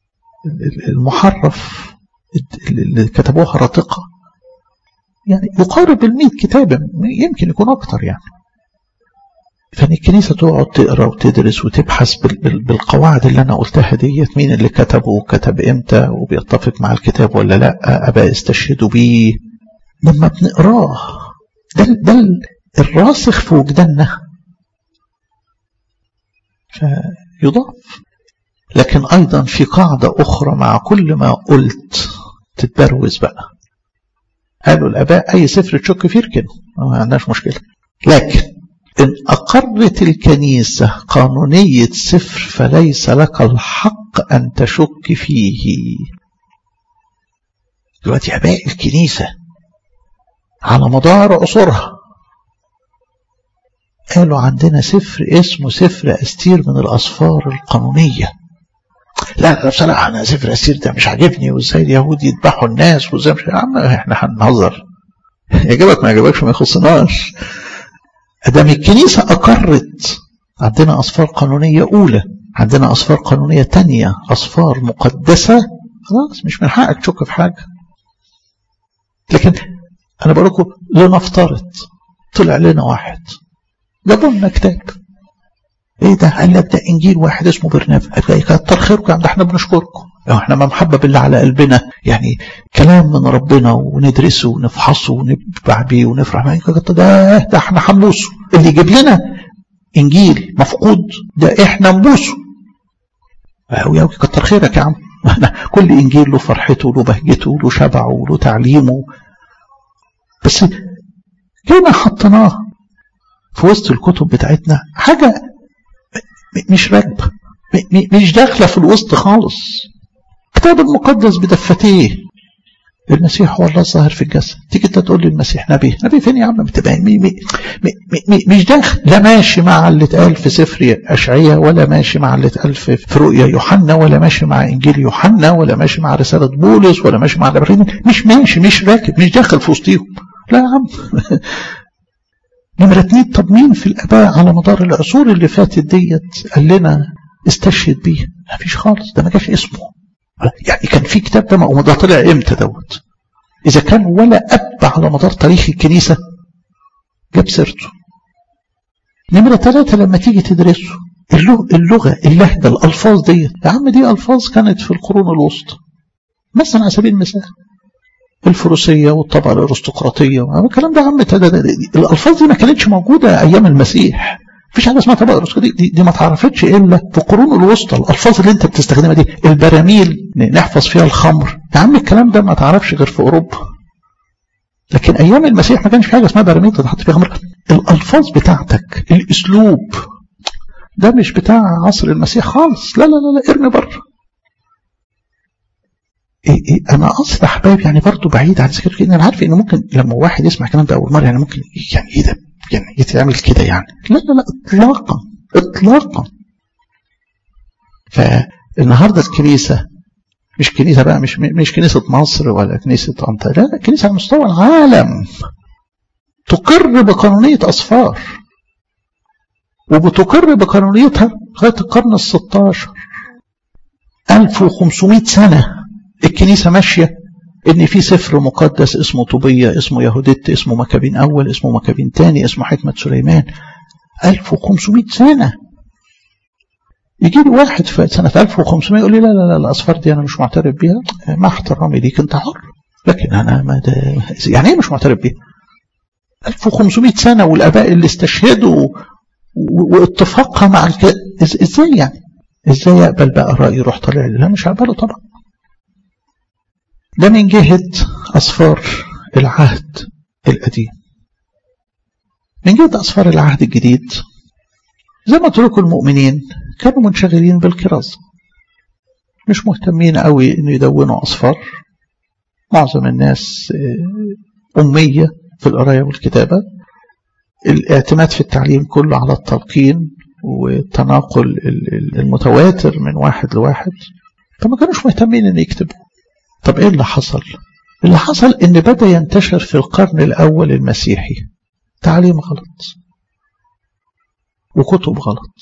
المحرف اللي كتبوها راتقة يعني يقارب المئة كتابا يمكن يكون اكتر يعني فان الكنيسة تقعد تقرا وتدرس وتبحث بالقواعد اللي انا قلتها ديت مين اللي كتبه وكتب امتى وبيتفق مع الكتاب ولا لا اباء استشهدوا بيه لما بنقراه ده ده الراسخ في وجداننا فيضاف لكن أيضا في قاعدة أخرى مع كل ما قلت تتبروز بقى قالوا الآباء أي سفر تشك فيه اركنه ما عندناش مشكلة لكن إن أقرت الكنيسة قانونية سفر فليس لك الحق أن تشك فيه دلوقتي آباء الكنيسة على مدار عصورها قالوا عندنا سفر اسمه سفر أستير من الأسفار القانونية لا بصراحة أنا سفر أستير ده مش عاجبني وإزاي اليهود يذبحوا الناس وإزاي مش يا عم إحنا هنهزر يعجبك ما يعجبكش ما يخصناش أدام الكنيسة أقرت عندنا أسفار قانونية أولى عندنا أسفار قانونية تانية أسفار مقدسة خلاص مش من حقك تشك في حاجة لكن أنا بقول لكم لنفترض طلع لنا واحد جابوا لنا كتاب ايه ده قال لك ده انجيل واحد اسمه برنابا كتر خيركم ده احنا بنشكركم احنا ما محبة بالله على قلبنا يعني كلام من ربنا وندرسه ونفحصه ونتبع بيه ونفرح ده ده احنا حنبوسه اللي يجيب لنا انجيل مفقود ده احنا نبوسه يا كتر خيرك يا عم كل انجيل له فرحته له بهجته له شبعه له تعليمه بس جينا حطيناه في وسط الكتب بتاعتنا حاجة مش راكبة مش داخلة في الوسط خالص الكتاب المقدس بدفتيه المسيح هو الله الظاهر في الجسد تيجي انت تقول لي المسيح نبي نبي فين يا عم بتبقى مي مي مي مش داخل لا ماشي مع اللي اتقال في سفر اشعياء ولا ماشي مع اللي اتقال في رؤيا يوحنا ولا ماشي مع انجيل يوحنا ولا ماشي مع رساله بولس ولا ماشي مع الابراهيم مش ماشي مش راكب مش داخل في وسطيهم لا يا عم نمرة اتنين طب مين في الآباء على مدار العصور اللي فاتت ديت قال لنا استشهد بيه ما فيش خالص ده ما جاش اسمه يعني كان في كتاب ده وده طلع امتى دوت اذا كان ولا اب على مدار تاريخ الكنيسه جاب سيرته نمره ثلاثه لما تيجي تدرسه اللغه اللهجه الالفاظ ديت يا عم دي الفاظ كانت في القرون الوسطى مثلا على سبيل المثال الفروسيه والطبقه الارستقراطيه الكلام ده يا عم الالفاظ دي ما كانتش موجوده ايام المسيح مفيش حاجه اسمها طبقه ارستقراطيه دي, دي ما اتعرفتش الا في القرون الوسطى الالفاظ اللي انت بتستخدمها دي البراميل نحفظ فيها الخمر يا عم الكلام ده ما تعرفش غير في اوروبا لكن ايام المسيح ما كانش في حاجه اسمها براميل تتحط فيها خمر الالفاظ بتاعتك الاسلوب ده مش بتاع عصر المسيح خالص لا لا لا, لا ارمي بره إيه إيه انا قصد احباب يعني برضه بعيد عن ذكر انا عارف ان ممكن لما واحد يسمع الكلام ده اول مره يعني ممكن يعني ايه ده يعني يتعمل كده يعني لا لا لا اطلاقا اطلاقا فالنهارده الكنيسه مش كنيسه بقى مش مش كنيسه مصر ولا كنيسه انطاليا لا كنيسه على مستوى العالم تقر بقانونيه اصفار وبتقر بقانونيتها لغايه القرن ال 16 1500 سنه الكنيسه ماشيه ان في سفر مقدس اسمه طوبيه اسمه يهودت اسمه مكابين اول اسمه مكابين تاني اسمه حكمه سليمان 1500 سنه يجي لي واحد في سنه 1500 يقول لي لا لا لا الاصفار دي انا مش معترف بيها مع احترامي ليك انت حر لكن انا ما ده يعني ايه مش معترف بيها 1500 سنه والاباء اللي استشهدوا واتفاقها مع الك... ازاي يعني ازاي يقبل بقى راي يروح طالع لي لا مش هقبله طبعا ده من جهة أصفار العهد القديم من جهة أصفار العهد الجديد زي ما تركوا المؤمنين كانوا منشغلين بالكرازة مش مهتمين قوي انه يدونوا أصفار معظم الناس أمية في القراية والكتابة الاعتماد في التعليم كله على التلقين والتناقل المتواتر من واحد لواحد فما كانوش مهتمين ان يكتبوا طب ايه اللي حصل اللي حصل ان بدأ ينتشر في القرن الاول المسيحي تعليم غلط وكتب غلط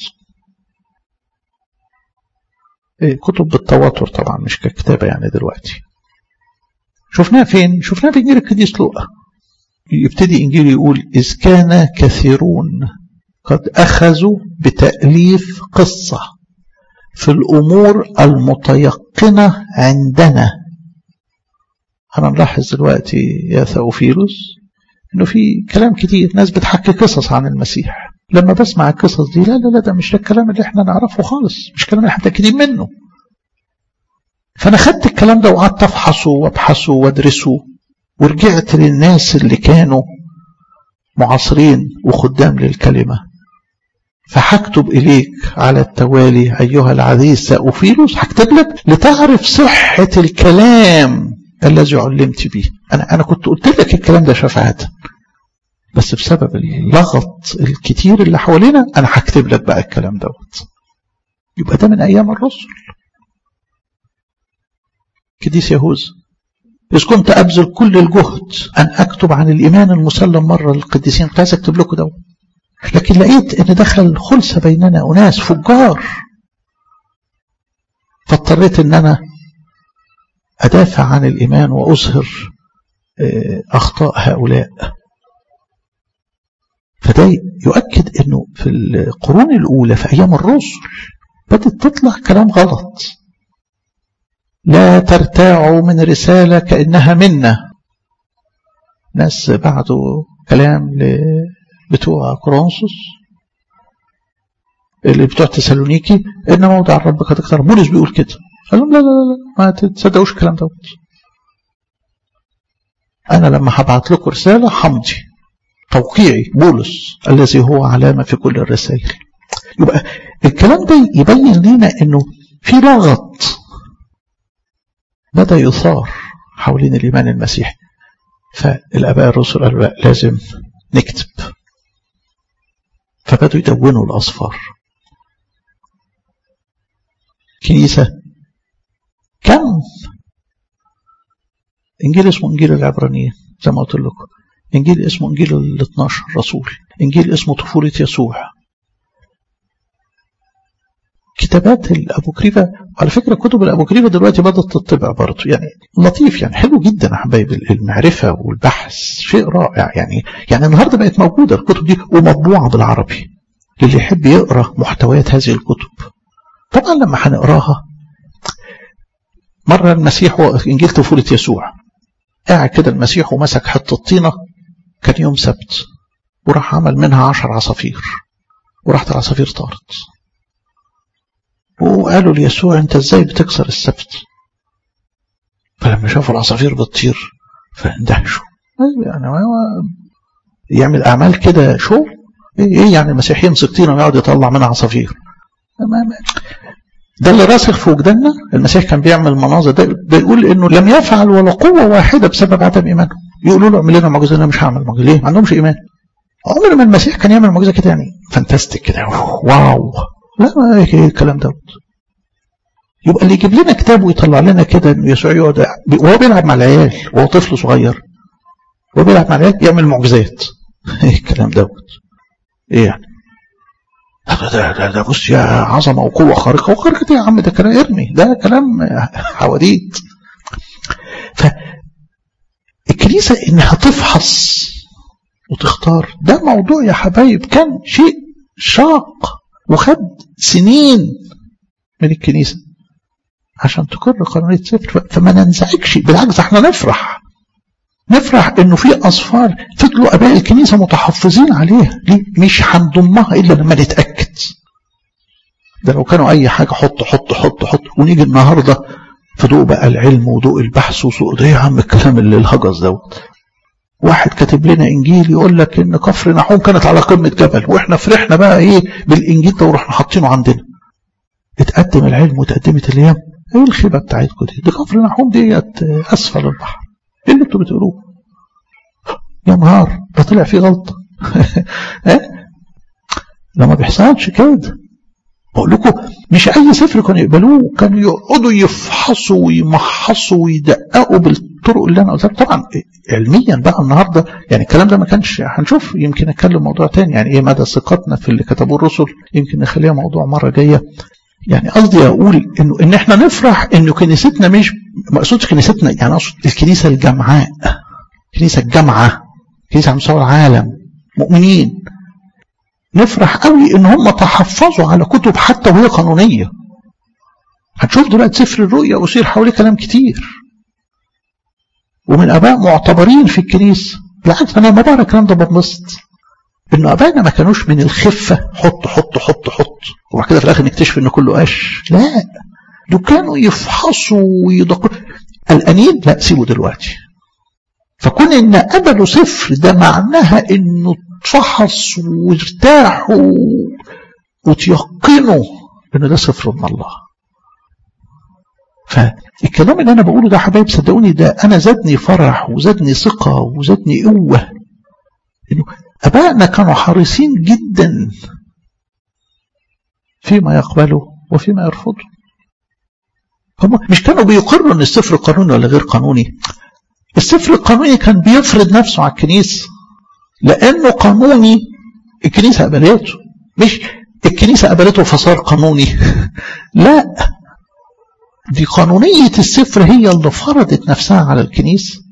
إيه كتب بالتواتر طبعا مش ككتابة يعني دلوقتي شفناها فين شفناها في انجيل القديس لوقا يبتدي انجيل يقول اذ كان كثيرون قد اخذوا بتأليف قصة في الامور المتيقنة عندنا أنا نلاحظ دلوقتي يا ثوفيلوس إنه في كلام كتير ناس بتحكي قصص عن المسيح لما بسمع القصص دي لا لا لا ده مش ده الكلام اللي احنا نعرفه خالص مش كلام اللي احنا متأكدين منه فأنا خدت الكلام ده وقعدت أفحصه وأبحثه وأدرسه ورجعت للناس اللي كانوا معاصرين وخدام للكلمة فهكتب إليك على التوالي أيها العزيز سأوفيلوس هكتب لك لتعرف صحة الكلام الذي علمت به أنا, أنا كنت قلت لك الكلام ده شفاعة بس بسبب اللغط الكتير اللي حوالينا أنا هكتب لك بقى الكلام دوت يبقى ده من أيام الرسل كديس يهوذا إذ كنت أبذل كل الجهد أن أكتب عن الإيمان المسلم مرة للقديسين كنت عايز أكتب لكم دوت لكن لقيت أن دخل خلصة بيننا أناس فجار فاضطريت أن أنا أدافع عن الإيمان وأظهر أخطاء هؤلاء فده يؤكد أنه في القرون الأولى في أيام الرسل بدأت تطلع كلام غلط لا ترتاعوا من رسالة كأنها منا ناس بعدوا كلام بتوع كورنثوس اللي بتوع تسالونيكي ان موضع الرب قد اكثر بولس بيقول كده قال لهم لا لا لا ما تصدقوش الكلام دوت انا لما هبعت لكم رساله همضي توقيعي بولس الذي هو علامه في كل الرسائل يبقى الكلام ده يبين لنا انه في لغط بدا يثار حوالين الايمان المسيحي فالاباء الرسل قالوا لا لازم نكتب فبدوا يدونوا الاصفار كنيسه كم انجيل اسمه انجيل العبرانيين زي ما قلت لكم انجيل اسمه انجيل ال 12 رسول انجيل اسمه طفوله يسوع الكتابات الأبوكريفة على فكرة كتب الأبوكريفة دلوقتي بدأت تطبع برضه يعني لطيف يعني حلو جدا يا حبايبي المعرفة والبحث شيء رائع يعني يعني النهارده بقت موجودة الكتب دي ومطبوعة بالعربي للي يحب يقرأ محتويات هذه الكتب طبعا لما هنقراها مرة المسيح إنجيل طفولة يسوع قاعد كده المسيح ومسك حتة طينة كان يوم سبت وراح عمل منها عشر عصافير وراحت العصافير طارت وقالوا ليسوع انت ازاي بتكسر السبت فلما شافوا العصافير بتطير فاندهشوا يعني يعمل اعمال كده شو ايه يعني المسيح يمسك طينه ويقعد يطلع منها عصافير ده اللي راسخ في وجداننا المسيح كان بيعمل مناظر ده, ده يقول انه لم يفعل ولا قوه واحده بسبب عدم ايمانه يقولوا له اعمل لنا معجزه انا مش هعمل معجزه ليه؟ ما عندهمش ايمان عمر ما المسيح كان يعمل معجزه كده يعني فانتاستيك كده واو لا ما ايه الكلام دوت يبقى اللي يجيب لنا كتاب ويطلع لنا كده انه يسوع يقعد وهو بيلعب مع العيال وهو طفل صغير وهو بيلعب مع العيال يعمل معجزات ايه الكلام دوت ايه يعني ده, ده, ده بص يا عظمه وقوه خارقه وخارقه ايه يا عم ده كلام ارمي ده كلام حواديت فالكنيسه انها تفحص وتختار ده موضوع يا حبايب كان شيء شاق وخد سنين من الكنيسة عشان تقر قانونية سفر فما ننزعجش بالعكس احنا نفرح نفرح انه في اصفار فضلوا اباء الكنيسة متحفظين عليها ليه مش هنضمها الا لما نتأكد ده لو كانوا اي حاجة حط حط حط حط ونيجي النهاردة في ضوء بقى العلم وضوء البحث وسوق ده يا عم الكلام اللي الهجس دوت واحد كاتب لنا انجيل يقول لك ان كفر نحوم كانت على قمه جبل واحنا فرحنا بقى ايه بالانجيل ده ورحنا حاطينه عندنا اتقدم العلم وتقدمت الايام ايه الخيبه بتاعتكم دي دي كفر نحوم ديت اسفل البحر ايه اللي انتوا بتقولوه يا نهار ده طلع فيه غلطه ايه لا ما بيحصلش كده بقول لكم مش اي سفر كانوا يقبلوه كانوا يقعدوا يفحصوا ويمحصوا ويدققوا بالطرق اللي انا قلتها طبعا علميا بقى النهارده يعني الكلام ده ما كانش هنشوف يمكن اتكلم موضوع تاني يعني ايه مدى ثقتنا في اللي كتبوه الرسل يمكن نخليها موضوع مره جايه يعني قصدي اقول انه ان احنا نفرح انه كنيستنا مش ما اقصدش كنيستنا يعني اقصد الكنيسه الجمعاء الكنيسه الجامعه كنيسه على مستوى العالم مؤمنين نفرح قوي ان هم تحفظوا على كتب حتى وهي قانونيه هتشوف دلوقتي سفر الرؤيا اثير حواليه كلام كتير ومن اباء معتبرين في الكنيسه بالعكس انا لما بقرا الكلام ده بنبسط ان ابائنا ما كانوش من الخفه حط حط حط حط وبعد كده في الاخر نكتشف ان كله قش لا دول كانوا يفحصوا ويدققوا الانين لا سيبوا دلوقتي فكون ان قبلوا صفر ده معناها انه اتفحص وارتاحوا وتيقنوا ان ده صفر من الله فالكلام اللي انا بقوله ده حبايب صدقوني ده انا زادني فرح وزادني ثقه وزادني قوه انه ابائنا كانوا حريصين جدا فيما يقبلوا وفيما يرفضوا هم مش كانوا بيقروا ان السفر قانوني ولا غير قانوني السفر القانوني كان بيفرض نفسه على الكنيسه لانه قانوني الكنيسه قبلته مش الكنيسه قبلته فصار قانوني لا دي قانونيه السفر هي اللي فرضت نفسها على الكنيسه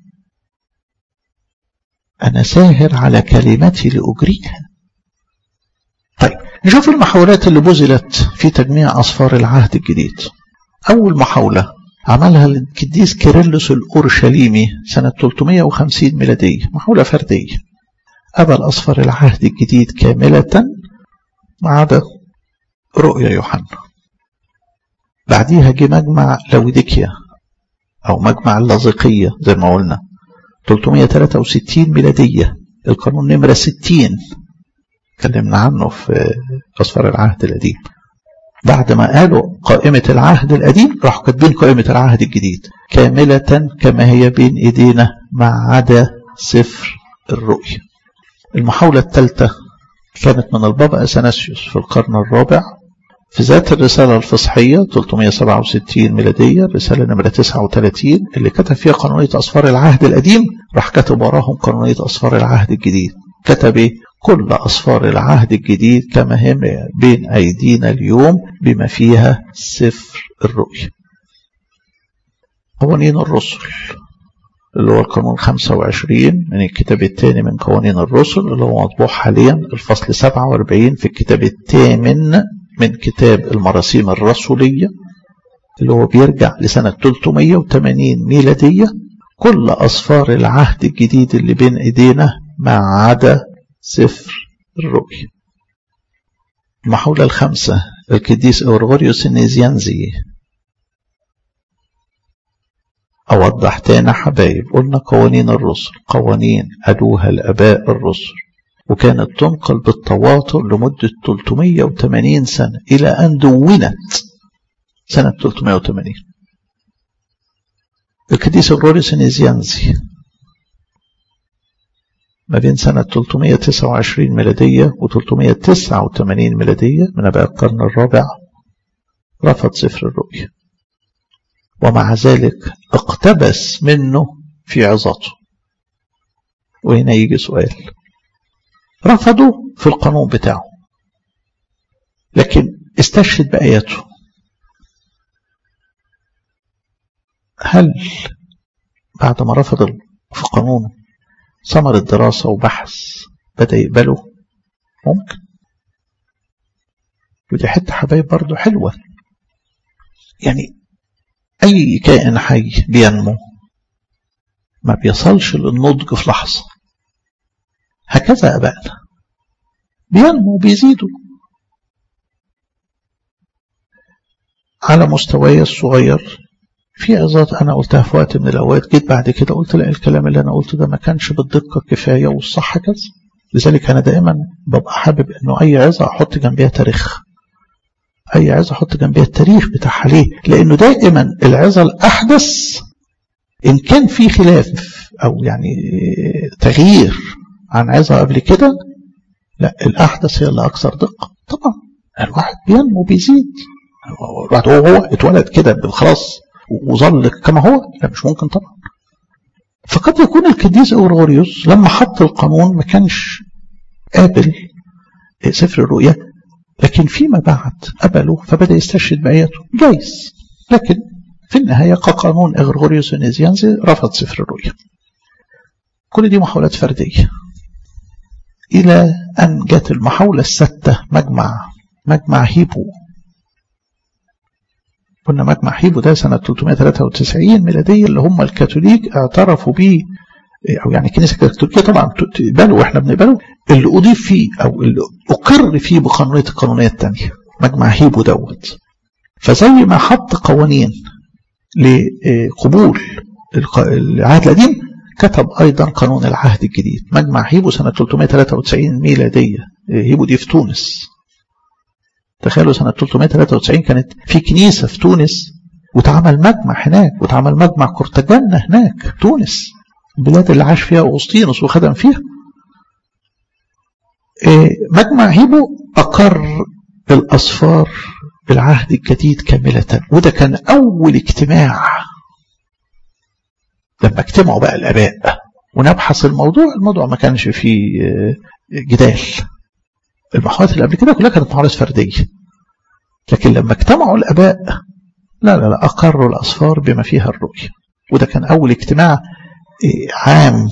انا ساهر على كلمتي لاجريها طيب نشوف المحاولات اللي بذلت في تجميع اصفار العهد الجديد اول محاوله عملها القديس كيرلس الأورشليمي سنة 350 ميلادية محاولة فردية أبى أصفر العهد الجديد كاملة ما عدا رؤيا يوحنا بعديها جه مجمع لوديكيا أو مجمع اللاذقية زي ما قلنا 363 ميلادية القانون نمرة 60 اتكلمنا عنه في أصفر العهد القديم بعد ما قالوا قائمة العهد القديم راحوا كاتبين قائمة العهد الجديد كاملة كما هي بين ايدينا ما عدا سفر الرؤيا المحاولة الثالثة كانت من البابا أثناسيوس في القرن الرابع في ذات الرسالة الفصحية 367 ميلادية رسالة نمرة 39 اللي كتب فيها قانونية أصفار العهد القديم راح كتب وراهم قانونية أصفار العهد الجديد كتب كل أصفار العهد الجديد كما هي بين أيدينا اليوم بما فيها سفر الرؤيا قوانين الرسل اللي هو القانون 25 من الكتاب الثاني من قوانين الرسل اللي هو مطبوع حاليا الفصل 47 في الكتاب الثامن من كتاب المراسيم الرسولية اللي هو بيرجع لسنة 380 ميلادية كل أصفار العهد الجديد اللي بين إيدينا ما عدا سفر الرؤيا المحاولة الخامسة القديس أورغوريوس النيزيانزي أوضح تاني حبايب قلنا قوانين الرسل قوانين أدوها الأباء الرسل وكانت تنقل بالتواطؤ لمدة 380 سنة إلى أن دونت سنة 380 القديس أورغوريوس النيزيانزي ما بين سنة 329 ميلادية و 389 ميلادية من أباء القرن الرابع رفض سفر الرؤيا ومع ذلك اقتبس منه في عظته وهنا يجي سؤال رفضوا في القانون بتاعه لكن استشهد بآياته هل بعد ما رفض في قانونه ثمرة دراسة وبحث بدأ يقبله ممكن ودي حتة حبايب برضه حلوة يعني أي كائن حي بينمو ما بيصلش للنضج في لحظة هكذا أبائنا بينمو بيزيدوا على مستواي الصغير في عظات أنا قلتها في وقت من الأوقات جيت بعد كده قلت لا الكلام اللي أنا قلته ده ما كانش بالدقة كفاية والصح كذا لذلك أنا دائما ببقى حابب إنه أي عظة أحط جنبيها تاريخ أي عظة أحط جنبيها التاريخ بتاعها ليه؟ لأنه دائما العظة الأحدث إن كان في خلاف أو يعني تغيير عن عظة قبل كده لا الأحدث هي اللي أكثر دقة طبعا الواحد بينمو بيزيد الواحد هو هو اتولد كده خلاص وظل كما هو لا مش ممكن طبعا فقد يكون القديس اورغوريوس لما حط القانون ما كانش قابل سفر الرؤيا لكن فيما بعد قبله فبدا يستشهد باياته جايز لكن في النهايه كقانون اغرغوريوس النيزيانزي رفض سفر الرؤيا كل دي محاولات فرديه الى ان جت المحاوله السادسه مجمع مجمع هيبو قلنا مجمع هيبو ده سنة 393 ميلادية اللي هم الكاثوليك اعترفوا بيه أو يعني الكنيسة الكاثوليكية طبعا تقبله وإحنا بنقبله اللي أضيف فيه أو اللي أقر فيه بقانونية القانونية الثانية مجمع هيبو دوت فزي ما حط قوانين لقبول العهد القديم كتب أيضا قانون العهد الجديد مجمع هيبو سنة 393 ميلادية هيبو دي في تونس تخيلوا سنة 393 كانت في كنيسة في تونس واتعمل مجمع هناك واتعمل مجمع قرطاجنة هناك تونس البلاد اللي عاش فيها أغسطينوس وخدم فيها مجمع هيبو أقر الأصفار بالعهد الجديد كاملة وده كان أول اجتماع لما اجتمعوا بقى الآباء ونبحث الموضوع الموضوع ما كانش فيه جدال المحاولات اللي قبل كده كلها كانت محاولات فردية لكن لما اجتمعوا الآباء لا لا لا أقروا الأصفار بما فيها الرؤية وده كان أول اجتماع عام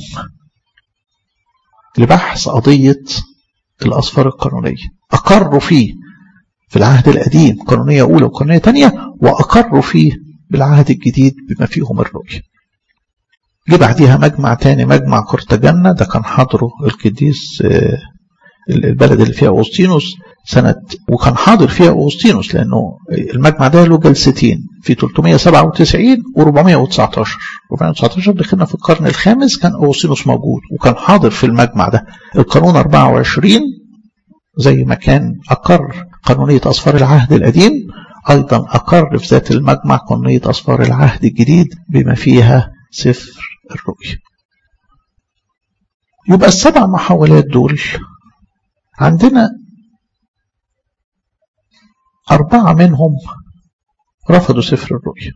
لبحث قضية الأصفار القانونية أقروا فيه في العهد القديم قانونية أولى وقانونية ثانية وأقروا فيه بالعهد الجديد بما فيهم الرؤية جه بعديها مجمع تاني مجمع قرطاجنة ده كان حضره القديس البلد اللي فيها أغسطينوس سنة وكان حاضر فيها أغسطينوس لأنه المجمع ده له جلستين في 397 و 419 419 دخلنا في القرن الخامس كان أغسطينوس موجود وكان حاضر في المجمع ده القانون 24 زي ما كان أقر قانونية أصفار العهد القديم أيضا أقر في ذات المجمع قانونية أصفار العهد الجديد بما فيها سفر الرؤيا يبقى السبع محاولات دول عندنا أربعة منهم رفضوا سفر الرؤيا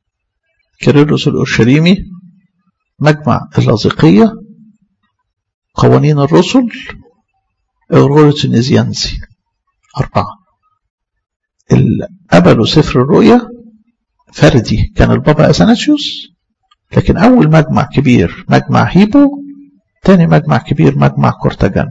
كيرلس الأورشليمي مجمع اللاذقية قوانين الرسل اغرورة النزيانزي أربعة اللي قبلوا سفر الرؤيا فردي كان البابا أثناسيوس لكن أول مجمع كبير مجمع هيبو تاني مجمع كبير مجمع كورتاجان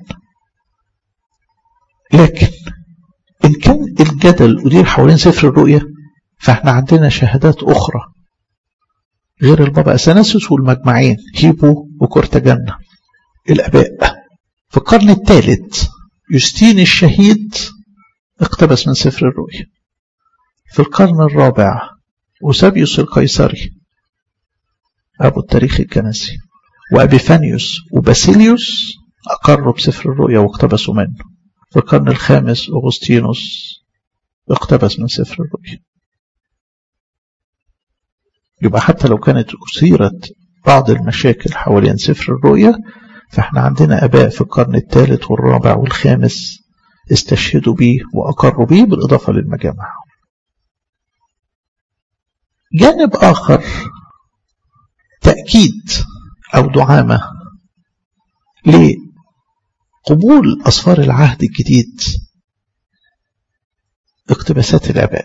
لكن إن كان الجدل أدير حوالين سفر الرؤيا فإحنا عندنا شهادات أخرى غير البابا أثناسيوس والمجمعين هيبو وكورتاجان الآباء في القرن الثالث يوستين الشهيد اقتبس من سفر الرؤيا في القرن الرابع أوسابيوس القيصري أبو التاريخ الكنسي وأبيفانيوس وباسيليوس أقروا بسفر الرؤيا واقتبسوا منه في القرن الخامس أغسطينوس اقتبس من سفر الرؤيا يبقى حتى لو كانت أثيرت بعض المشاكل حوالين سفر الرؤيا فاحنا عندنا أباء في القرن الثالث والرابع والخامس استشهدوا به وأقروا به بالإضافة للمجامع جانب آخر تأكيد أو دعامة لقبول أصفار العهد الجديد اقتباسات الآباء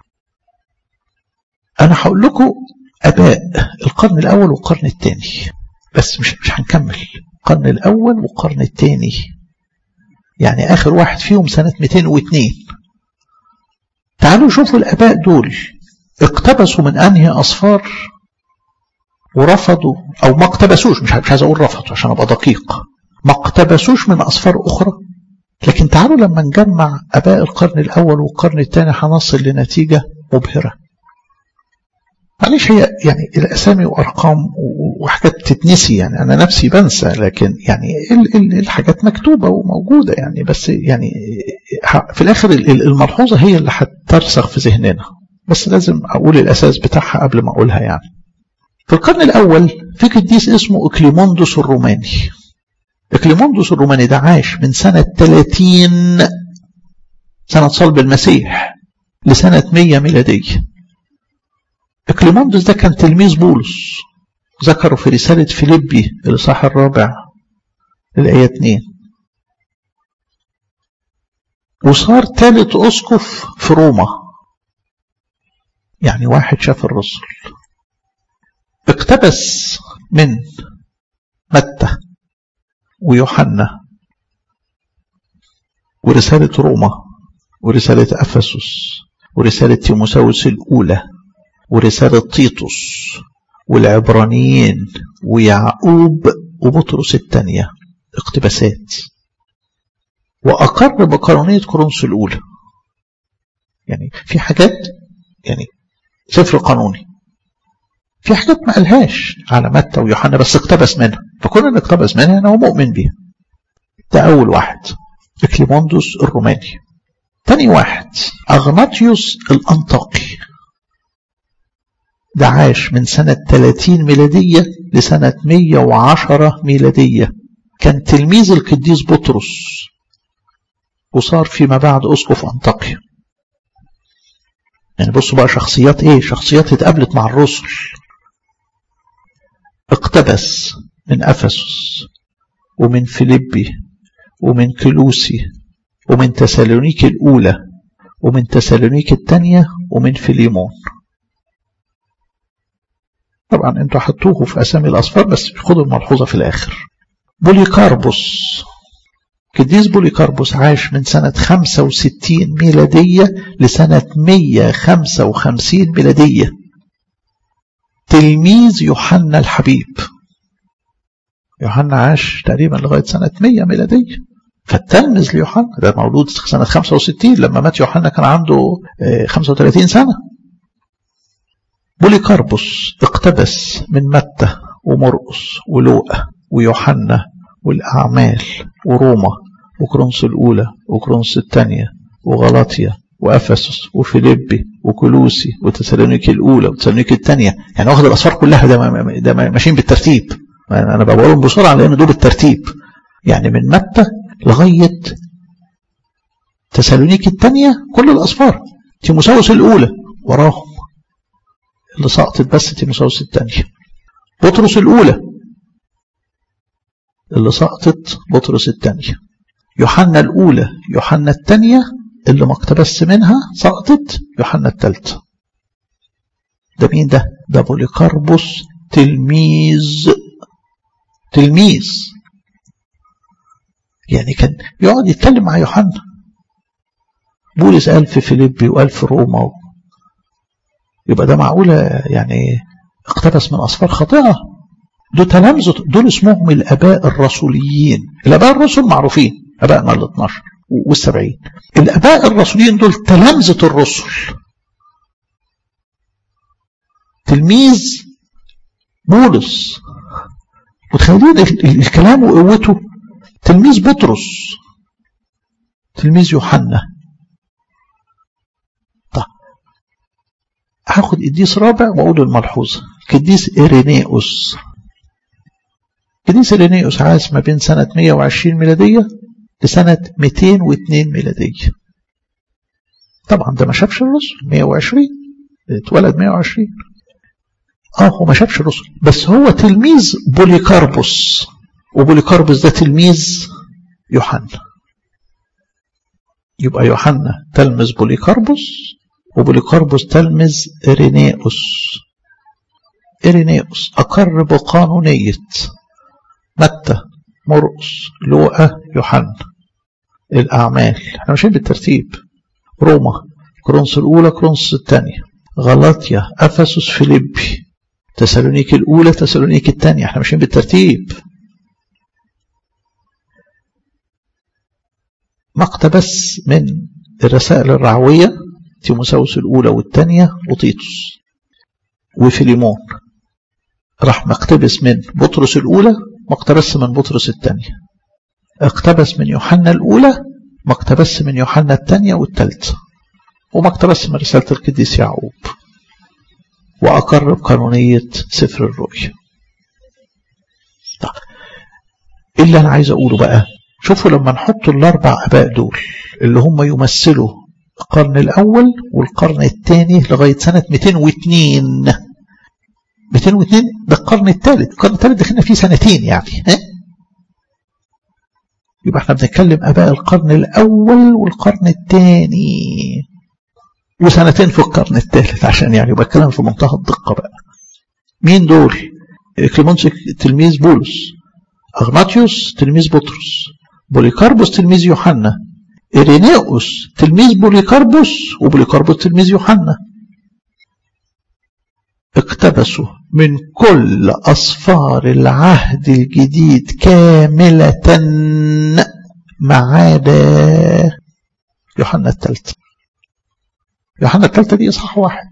أنا هقول لكم أباء القرن الأول والقرن الثاني بس مش مش هنكمل القرن الأول والقرن الثاني يعني آخر واحد فيهم سنة 202 تعالوا شوفوا الآباء دول اقتبسوا من أنهي أصفار ورفضوا أو ما اقتبسوش مش عايز أقول رفضوا عشان أبقى دقيق ما اقتبسوش من أصفار أخرى لكن تعالوا لما نجمع أباء القرن الأول والقرن الثاني هنصل لنتيجة مبهرة معلش هي يعني الأسامي وأرقام وحاجات تتنسي يعني أنا نفسي بنسى لكن يعني الحاجات مكتوبة وموجودة يعني بس يعني في الآخر الملحوظة هي اللي هترسخ في ذهننا بس لازم أقول الأساس بتاعها قبل ما أقولها يعني في القرن الأول في قديس اسمه إكليموندوس الروماني إكليموندوس الروماني ده عاش من سنة 30 سنة صلب المسيح لسنة 100 ميلادية إكليموندوس ده كان تلميذ بولس ذكره في رسالة فيليبي الإصحاح الرابع الآية 2 وصار ثالث أسقف في روما يعني واحد شاف الرسل اقتبس من متى ويوحنا ورسالة روما ورسالة أفسس ورسالة تيموساوس الأولى ورسالة تيتوس والعبرانيين ويعقوب وبطرس الثانية اقتباسات وأقر بقانونية كورنثوس الأولى يعني في حاجات يعني سفر قانوني في حاجات ما قالهاش على متى ويوحنا بس اقتبس منها فكون ان اقتبس منها انا هو مؤمن بيها ده اول واحد اكليموندوس الروماني تاني واحد اغناطيوس الانطاكي ده عاش من سنة 30 ميلادية لسنة 110 ميلادية كان تلميذ القديس بطرس وصار فيما بعد أسقف أنطاكيا يعني بصوا بقى شخصيات ايه شخصيات اتقابلت مع الرسل اقتبس من أفسس ومن فيليبي ومن كلوسي ومن تسالونيك الأولى ومن تسالونيك الثانية ومن فيليمون طبعا انتوا حطوه في أسامي الأصفار بس خدوا الملحوظة في الآخر بوليكاربوس قديس بوليكاربوس عاش من سنة 65 ميلادية لسنة 155 ميلادية تلميذ يوحنا الحبيب يوحنا عاش تقريبا لغاية سنة 100 ميلادية فالتلمذ ليوحنا ده مولود سنة 65 لما مات يوحنا كان عنده 35 سنة بوليكاربوس اقتبس من متى ومرقس ولوقا ويوحنا والأعمال وروما وكرونس الأولى وكرونس الثانية وغلاطيا وأفسس وفيليبي وكلوسي وتسالونيكي الأولى وتسالونيكي الثانية يعني واخد الأسفار كلها ده ده ماشيين بالترتيب أنا بقولهم بسرعة لأن دول بالترتيب يعني من متى لغاية تسالونيكي الثانية كل الأسفار تيموساوس الأولى وراهم اللي سقطت بس تيموساوس الثانية بطرس الأولى اللي سقطت بطرس الثانية يوحنا الأولى يوحنا الثانية اللي ما اقتبس منها سقطت يوحنا الثالثة ده مين ده؟ ده بوليكاربوس تلميذ تلميذ يعني كان يقعد يتكلم مع يوحنا بولس قال في فيليبي وقال في روما يبقى ده معقولة يعني اقتبس من أسفار خاطئة دول تلامذة دول اسمهم الآباء الرسوليين الآباء الرسل معروفين آبائنا ال 12 والسبعين الآباء الرسوليين دول تلامذة الرسل تلميذ بولس متخيلين الكلام وقوته تلميذ بطرس تلميذ يوحنا طيب هاخد قديس رابع واقول الملحوظه قديس إيرينيوس قديس إيرينيوس عاش ما بين سنة 120 ميلادية لسنة 202 ميلادية طبعا ده ما شافش الرسل 120 اتولد 120 اه هو ما شافش الرسل بس هو تلميذ بوليكاربوس وبوليكاربوس ده تلميذ يوحنا يبقى يوحنا تلمذ بوليكاربوس وبوليكاربوس تلمذ إرينيوس إرينيوس أقر بقانونية متى مرقس لوقا يوحنا الأعمال احنا ماشيين بالترتيب روما كرونس الأولى كرونس الثانية غلطيا أفسس فيليبي تسالونيكي الأولى تسالونيكي الثانية احنا ماشيين بالترتيب مقتبس من الرسائل الرعوية تيموساوس الأولى والثانية وطيتوس وفيليمون راح مقتبس من بطرس الأولى مقتبس من بطرس الثانية اقتبس من يوحنا الأولى مقتبس من يوحنا الثانية والثالثة ومقتبس من رسالة القديس يعقوب وأقر بقانونية سفر الرؤيا إلا أنا عايز أقوله بقى شوفوا لما نحط الأربع أباء دول اللي هم يمثلوا القرن الأول والقرن الثاني لغاية سنة 202 202 ده القرن الثالث القرن الثالث دخلنا فيه سنتين يعني ها؟ يبقى احنا بنتكلم أباء القرن الأول والقرن الثاني وسنتين في القرن الثالث عشان يعني يبقى الكلام في منتهى الدقة بقى مين دول كليمونس تلميذ بولس أغناطيوس تلميذ بطرس بوليكاربوس تلميذ يوحنا إيرينيوس تلميذ بوليكاربوس وبوليكاربوس تلميذ يوحنا اقتبسوا من كل أصفار العهد الجديد كاملة ما عدا يوحنا الثالثة يوحنا الثالثة دي إصحاح واحد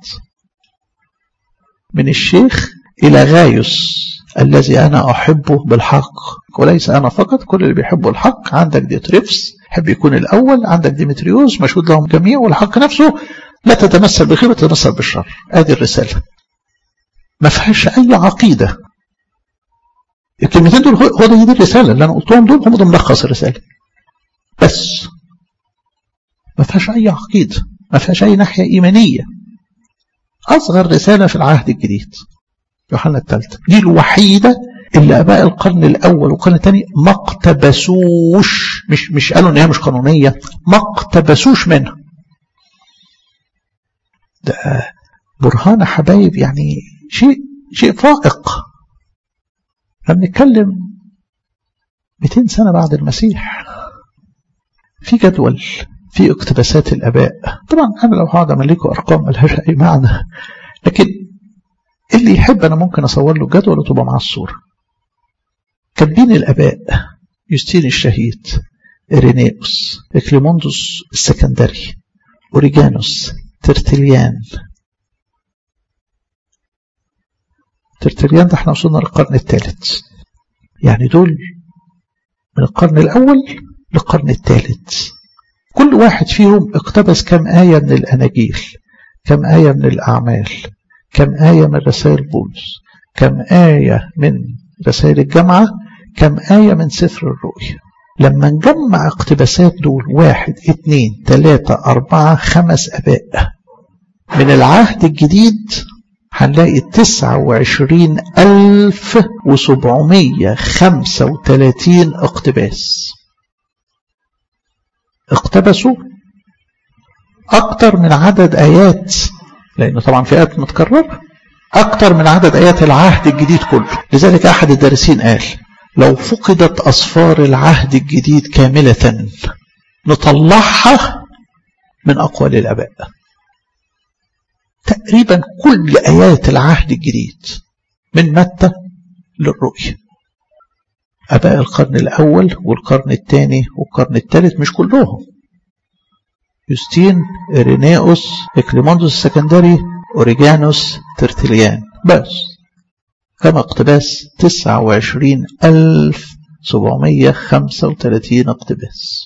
من الشيخ إلى غايوس الذي أنا أحبه بالحق وليس أنا فقط كل اللي بيحبوا الحق عندك ديتريفس يحب يكون الأول عندك ديمتريوس مشهود لهم جميع والحق نفسه لا تتمثل بالخير وتتمثل بالشر هذه الرسالة ما فيهاش أي عقيدة الكلمتين دول هو دي, دي الرسالة اللي أنا قلتهم دول هم ده ملخص الرسالة بس ما فيهاش أي عقيدة ما فيهاش أي ناحية إيمانية أصغر رسالة في العهد الجديد يوحنا الثالثة دي الوحيدة اللي أباء القرن الأول والقرن الثاني ما اقتبسوش مش مش قالوا إن هي مش قانونية ما اقتبسوش منها ده برهان حبايب يعني شيء شيء فائق احنا بنتكلم 200 سنة بعد المسيح في جدول في اقتباسات الآباء طبعا أنا لو هقعد أعمل لكم أرقام ملهاش أي معنى لكن اللي يحب أنا ممكن أصور له جدول وتبقى مع الصورة كاتبين الآباء يوستين الشهيد إرينيوس إكليموندوس السكندري أوريجانوس ترتليان ترتليان ده احنا وصلنا للقرن الثالث يعني دول من القرن الأول للقرن الثالث كل واحد فيهم اقتبس كم آية من الأناجيل كم آية من الأعمال كم آية من رسائل بولس كم آية من رسائل الجامعة كم آية من سفر الرؤيا لما نجمع اقتباسات دول واحد اثنين ثلاثة أربعة خمس أباء من العهد الجديد هنلاقي تسعة وعشرين ألف وسبعمية خمسة وتلاتين اقتباس اقتبسوا أكتر من عدد آيات لأنه طبعا في آيات متكررة أكتر من عدد آيات العهد الجديد كله لذلك أحد الدارسين قال لو فقدت أصفار العهد الجديد كاملة نطلعها من أقوال الآباء تقريبا كل آيات العهد الجديد من متى للرؤية أباء القرن الأول والقرن الثاني والقرن الثالث مش كلهم يوستين إرينيوس إكليموندوس السكندري أوريجانوس ترتليان بس كما اقتباس تسعة وعشرين ألف سبعمية خمسة وثلاثين اقتباس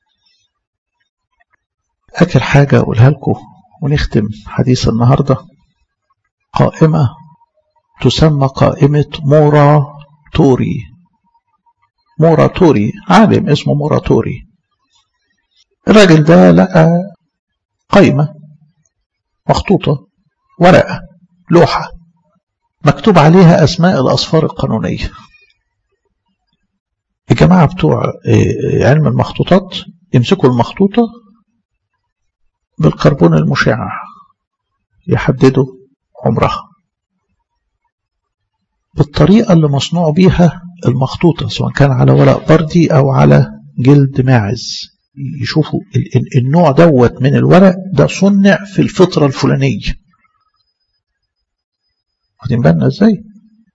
آخر حاجة أقولها لكم ونختم حديث النهاردة قائمة تسمى قائمة مورا توري مورا توري عالم اسمه مورا توري الراجل ده لقى قائمة مخطوطة ورقة لوحة مكتوب عليها أسماء الأصفار القانونية الجماعة بتوع علم المخطوطات يمسكوا المخطوطة بالكربون المشع يحددوا عمرها بالطريقة اللي مصنوع بيها المخطوطة سواء كان على ورق بردي أو على جلد ماعز يشوفوا النوع دوت من الورق ده صنع في الفترة الفلانية واخدين بالنا ازاي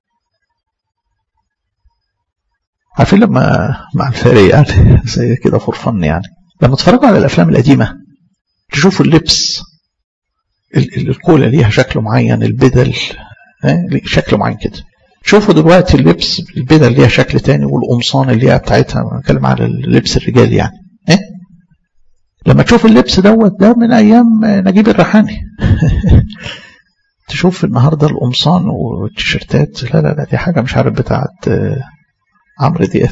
عارفين لما مع الفارق يعني زي كده فرفن يعني لما تتفرجوا على الافلام القديمه تشوفوا اللبس الكولا ليها شكل معين البدل شكل معين كده شوفوا دلوقتي اللبس البدل ليها شكل تاني والقمصان اللي هي بتاعتها بتكلم على اللبس الرجال يعني إيه؟ لما تشوف اللبس دوت ده من ايام نجيب الريحاني تشوف النهارده القمصان والتيشيرتات لا لا لا دي حاجه مش عارف بتاعت عمرو دياب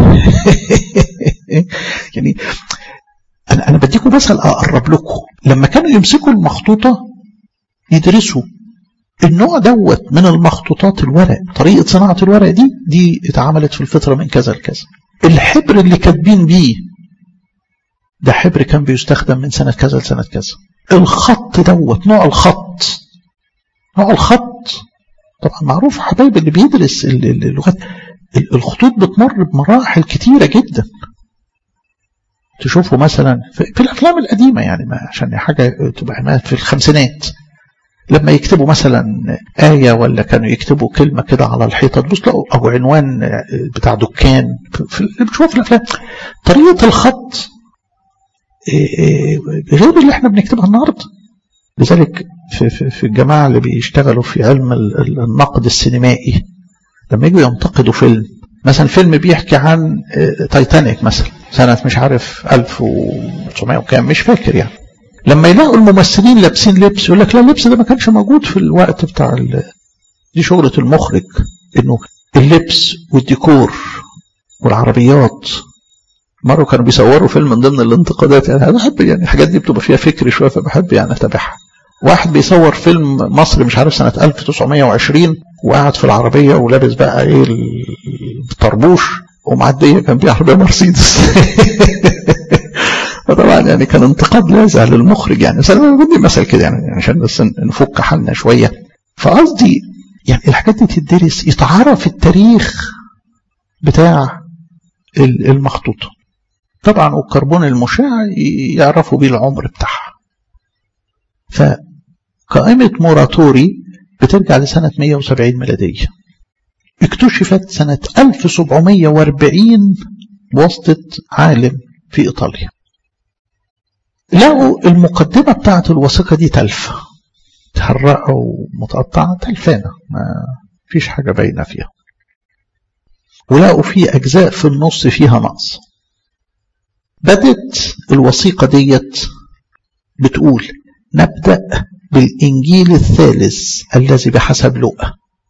يعني انا انا بديكم مثل اقرب لكم لما كانوا يمسكوا المخطوطه يدرسوا النوع دوت من المخطوطات الورق طريقه صناعه الورق دي دي اتعملت في الفتره من كذا لكذا الحبر اللي كاتبين بيه ده حبر كان بيستخدم من سنه كذا لسنه كذا الخط دوت نوع الخط نوع الخط طبعا معروف حبايب اللي بيدرس اللغات الخطوط بتمر بمراحل كتيرة جدا تشوفوا مثلا في الأفلام القديمة يعني ما عشان حاجة تبقى في الخمسينات لما يكتبوا مثلا آية ولا كانوا يكتبوا كلمة كده على الحيطة تبص تلاقوا أو عنوان بتاع دكان في بتشوفوا في الأفلام طريقة الخط غير اللي احنا بنكتبها النهارده لذلك في, في, في الجماعة اللي بيشتغلوا في علم النقد السينمائي لما يجوا ينتقدوا فيلم مثلا فيلم بيحكي عن تايتانيك مثلا سنة مش عارف 1900 وكام مش فاكر يعني لما يلاقوا الممثلين لابسين لبس يقول لك لا اللبس ده ما كانش موجود في الوقت بتاع دي شغلة المخرج انه اللبس والديكور والعربيات مرة كانوا بيصوروا فيلم من ضمن الانتقادات يعني انا بحب يعني الحاجات دي بتبقى فيها فكر شويه فبحب يعني اتابعها. واحد بيصور فيلم مصري مش عارف سنة 1920 وقاعد في العربية ولابس بقى ايه الطربوش ومعدية كان في عربية مرسيدس فطبعا يعني كان انتقاد لاذع للمخرج يعني بس انا بدي مثل كده يعني عشان بس نفك حالنا شوية فقصدي يعني الحاجات دي تدرس يتعرف التاريخ بتاع المخطوطة طبعا والكربون المشع يعرفوا بيه العمر بتاعها فقائمة موراتوري بترجع لسنة 170 ميلادية اكتشفت سنة 1740 بواسطة عالم في إيطاليا لقوا المقدمة بتاعت الوثيقة دي تلفة متحرقة ومتقطعة تلفانة ما فيش حاجة باينة فيها ولقوا في أجزاء في النص فيها نقص بدت الوثيقة ديت بتقول نبدأ بالإنجيل الثالث الذي بحسب لوقا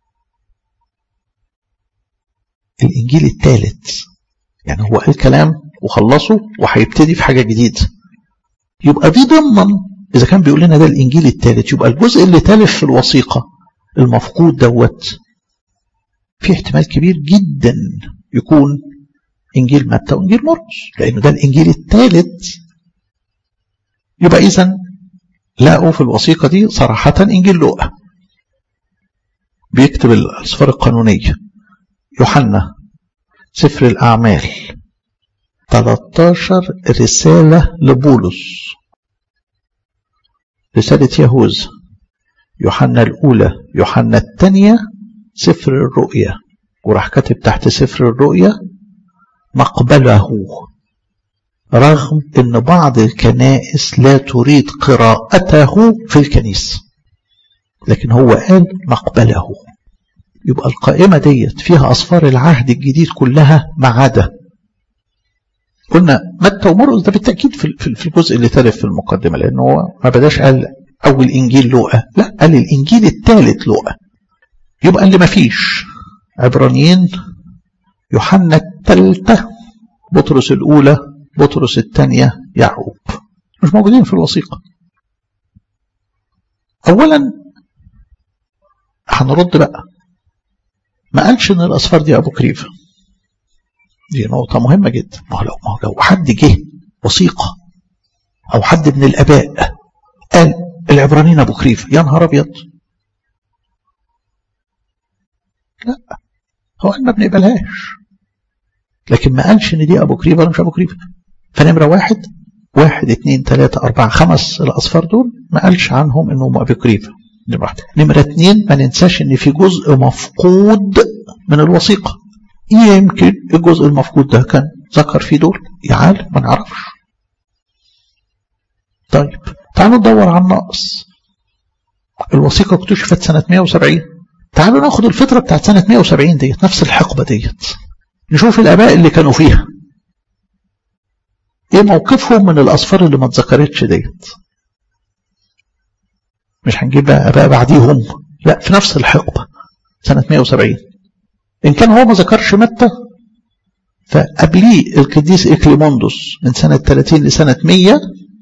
الإنجيل الثالث يعني هو قال كلام وخلصه وهيبتدي في حاجة جديدة يبقى دي ضمن إذا كان بيقول لنا ده الإنجيل الثالث يبقى الجزء اللي تالف في الوثيقة المفقود دوت في احتمال كبير جدا يكون إنجيل متى وإنجيل مرقس لأنه ده الإنجيل الثالث يبقى إذا لقوا في الوثيقة دي صراحة إنجيل لوقا بيكتب الأسفار القانونية يوحنا سفر الأعمال 13 رسالة لبولس رسالة يهوذا يوحنا الأولى يوحنا الثانية سفر الرؤيا وراح كاتب تحت سفر الرؤيا مقبله رغم ان بعض الكنائس لا تريد قراءته في الكنيسة لكن هو قال مقبله يبقى القائمة ديت فيها أصفار العهد الجديد كلها ما عدا قلنا متى ومرقس ده بالتأكيد في الجزء اللي تالف في المقدمة لأنه هو ما بداش قال أول إنجيل لوقا لا قال الإنجيل الثالث لوقا يبقى اللي ما فيش عبرانيين يوحنا الثالثة بطرس الأولى بطرس الثانية يعقوب مش موجودين في الوثيقة أولا هنرد بقى ما قالش ان الاصفار دي ابو كريفه دي نقطة مهمة جدا ما لو ما لو حد جه وثيقة أو حد من الآباء قال العبرانيين أبو كريفة يا نهار أبيض لا هو قال ما بنقبلهاش لكن ما قالش إن دي أبو كريفة ولا مش أبو كريفة فنمرة واحد واحد اتنين تلاتة أربعة خمس الأصفار دول ما قالش عنهم إنهم أبو كريفة نمرة واحد نمرة اتنين ما ننساش إن في جزء مفقود من الوثيقة يمكن الجزء المفقود ده كان ذكر فيه دول يعال ما نعرفش طيب تعالوا ندور على النقص الوثيقة اكتشفت سنة 170 تعالوا ناخد الفترة بتاعت سنة 170 ديت نفس الحقبة ديت نشوف الآباء اللي كانوا فيها ايه موقفهم من الأصفار اللي ما اتذكرتش ديت مش هنجيب بقى آباء بعديهم لا في نفس الحقبة سنة 170 إن كان هو ما ذكرش متى فقبليه القديس إكليموندوس من سنة 30 لسنة 100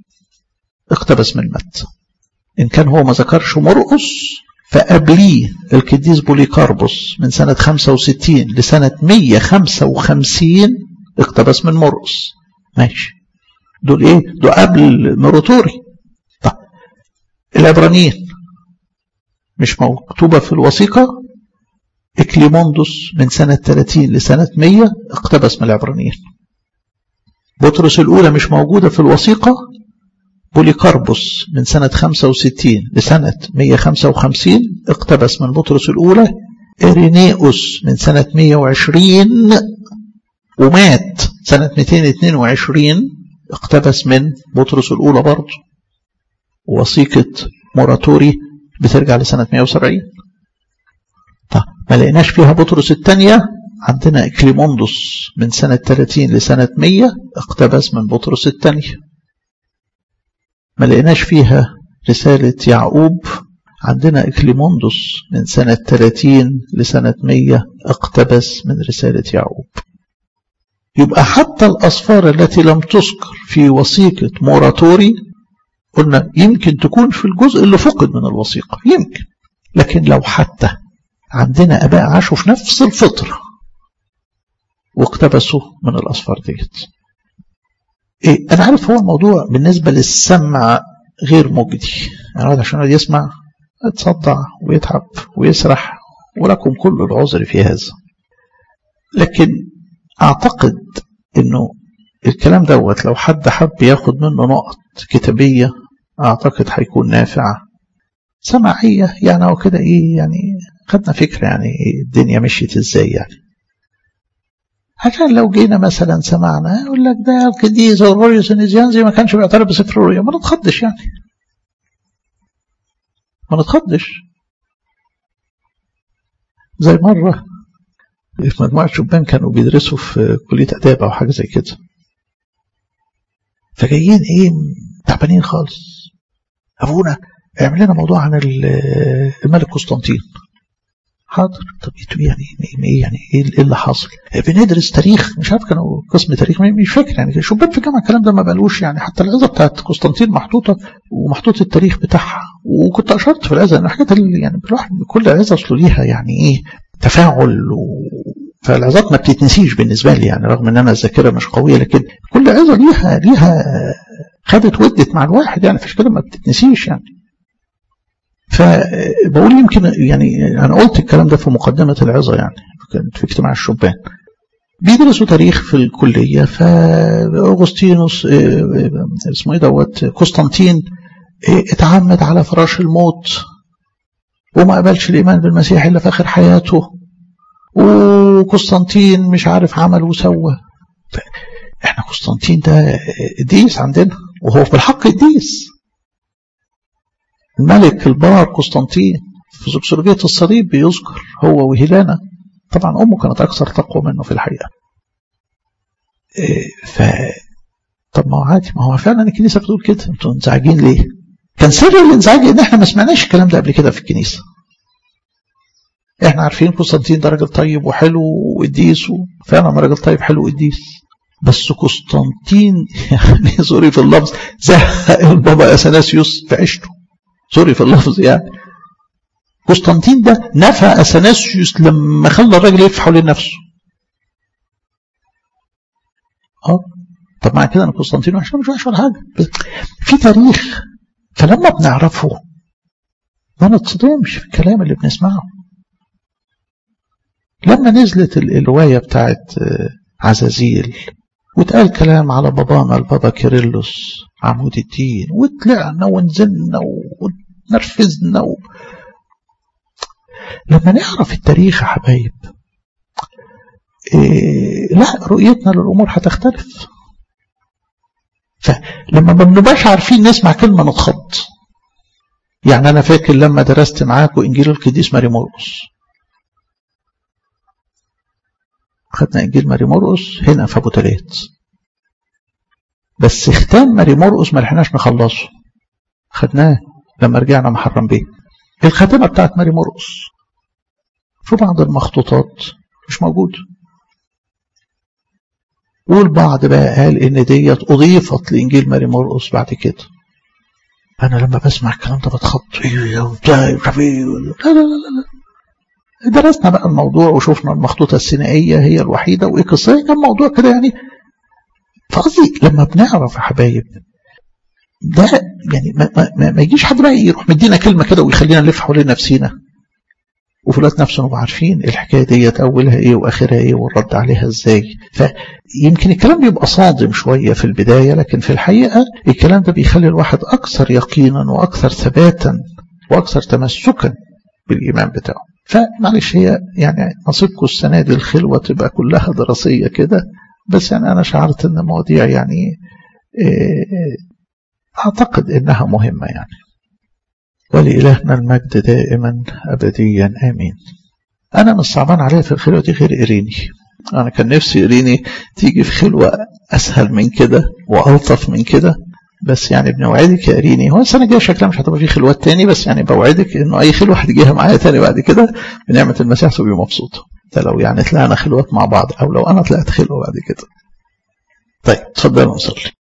اقتبس من متى إن كان هو ما ذكرش مرقس فقبليه القديس بوليكاربوس من سنة 65 لسنة 155 اقتبس من مرقس ماشي دول ايه دول قبل مروتوري طيب العبرانيين مش مكتوبة في الوثيقة إكليموندوس من سنة 30 لسنة 100 اقتبس من العبرانيين بطرس الأولى مش موجودة في الوثيقة بوليكاربوس من سنة 65 لسنة 155 اقتبس من بطرس الأولى إرينيوس من سنة 120 ومات سنة 222 اقتبس من بطرس الأولى برضه وثيقة موراتوري بترجع لسنة 170 طيب ما لقيناش فيها بطرس الثانية عندنا إكليموندوس من سنة 30 لسنة 100 اقتبس من بطرس الثانية ما لقيناش فيها رسالة يعقوب عندنا إكليموندوس من سنة 30 لسنة 100 اقتبس من رسالة يعقوب يبقى حتى الأصفار التي لم تذكر في وثيقة موراتوري قلنا يمكن تكون في الجزء اللي فقد من الوثيقة يمكن لكن لو حتى عندنا أباء عاشوا في نفس الفترة واقتبسوا من الأصفار ديت إيه أنا عارف هو الموضوع بالنسبة للسمع غير مجدي يعني عشان يسمع يتصدع ويتعب ويسرح ولكم كل العذر في هذا لكن أعتقد أنه الكلام دوت لو حد حب ياخد منه نقط كتابية أعتقد هيكون نافع سماعية يعني أو كده إيه يعني خدنا فكرة يعني الدنيا مشيت إزاي يعني عشان لو جينا مثلا سمعنا يقول لك ده القديس الرؤيا سنيزيانزي ما كانش بيعترف بسفر الرؤيا ما نتخضش يعني ما نتخضش زي مرة في مجموعة شبان كانوا بيدرسوا في كلية آداب أو حاجة زي كده فجايين إيه تعبانين خالص أبونا اعمل لنا موضوع عن الملك قسطنطين حاضر طب يعني ايه يعني ايه اللي حاصل بندرس تاريخ مش عارف كانوا قسم تاريخ مش فاكر يعني شبان في الجامعه الكلام ده ما بقالوش يعني حتى العظه بتاعت قسطنطين محطوطه ومحطوط التاريخ بتاعها وكنت اشرت في العظه ان الحاجات اللي يعني الواحد كل عظه اصله ليها يعني ايه تفاعل و... فالعظات ما بتتنسيش بالنسبه لي يعني رغم ان انا الذاكره مش قويه لكن كل عظه ليها ليها خدت ودت مع الواحد يعني فيش كده ما بتتنسيش يعني فبقول يمكن يعني انا قلت الكلام ده في مقدمه العظه يعني كانت في اجتماع الشبان بيدرسوا تاريخ في الكليه فاغسطينوس اسمه ايه دوت قسطنطين اتعمد على فراش الموت وما قبلش الايمان بالمسيح الا في اخر حياته وقسطنطين مش عارف عمل وسوى احنا قسطنطين ده قديس عندنا وهو في الحق قديس الملك البار قسطنطين في زوكسولوجية الصليب بيذكر هو وهيلانا طبعا أمه كانت أكثر تقوى منه في الحقيقة إيه ف طب ما هو عادي ما هو فعلا الكنيسة بتقول كده انتوا منزعجين ليه؟ كان سر الانزعاج ان احنا ما سمعناش الكلام ده قبل كده في الكنيسة احنا عارفين قسطنطين ده راجل طيب وحلو وقديس فعلا راجل طيب حلو وقديس بس قسطنطين يعني سوري في اللفظ زهق البابا اثناسيوس في عيشته سوري في اللفظ يعني قسطنطين ده نفى اثناسيوس لما خلى الراجل يلف حوالين نفسه اه طب مع كده انا قسطنطين وحش مش وحش ولا حاجه بس في تاريخ فلما بنعرفه ما نتصدمش في الكلام اللي بنسمعه لما نزلت الروايه بتاعت عزازيل واتقال كلام على بابانا البابا كيرلس عمود الدين وطلعنا ونزلنا ونرفزنا و... لما نعرف التاريخ يا حبايب إيه لا رؤيتنا للأمور هتختلف فلما ما بنبقاش عارفين نسمع كلمة نتخض يعني أنا فاكر لما درست معاكم إنجيل القديس ماري مرقس خدنا إنجيل ماري مرقس هنا في أبو تلات بس ختام ماري مرقس ما لحناش نخلصه خدناه لما رجعنا محرم بيه الخاتمة بتاعت ماري مرقس في بعض المخطوطات مش موجود والبعض بقى قال ان ديت اضيفت لانجيل ماري مرقس بعد كده انا لما بسمع الكلام ده بتخض ايه وبتاع لا لا لا لا درسنا بقى الموضوع وشفنا المخطوطة السينائية هي الوحيدة وإيه قصة كان موضوع كده يعني فقصدي لما بنعرف يا حبايب ده يعني ما, ما, ما يجيش حد بقى يروح مدينا كلمة كده ويخلينا نلف حوالين نفسينا وفي الوقت نفسه نبقى عارفين الحكاية ديت أولها إيه وآخرها إيه والرد عليها إزاي فيمكن الكلام بيبقى صادم شوية في البداية لكن في الحقيقة الكلام ده بيخلي الواحد أكثر يقينا وأكثر ثباتا وأكثر تمسكا بالإيمان بتاعه فمعلش هي يعني نصيبكم السنة دي الخلوة تبقى كلها دراسية كده بس يعني أنا شعرت أن مواضيع يعني أعتقد أنها مهمة يعني ولإلهنا المجد دائما أبديا آمين أنا مش صعبان عليا في الخلوة دي غير إريني أنا كان نفسي إريني تيجي في خلوة أسهل من كده وألطف من كده بس يعني بنوعدك يا إريني هو السنة الجاية شكلها مش هتبقى في خلوات تاني بس يعني بوعدك إنه أي خلوة هتجيها معايا تاني بعد كده بنعمة المسيح تبقي مبسوطة ده لو يعني طلعنا خلوات مع بعض أو لو أنا طلعت خلوة بعد كده طيب اتفضلوا نصلي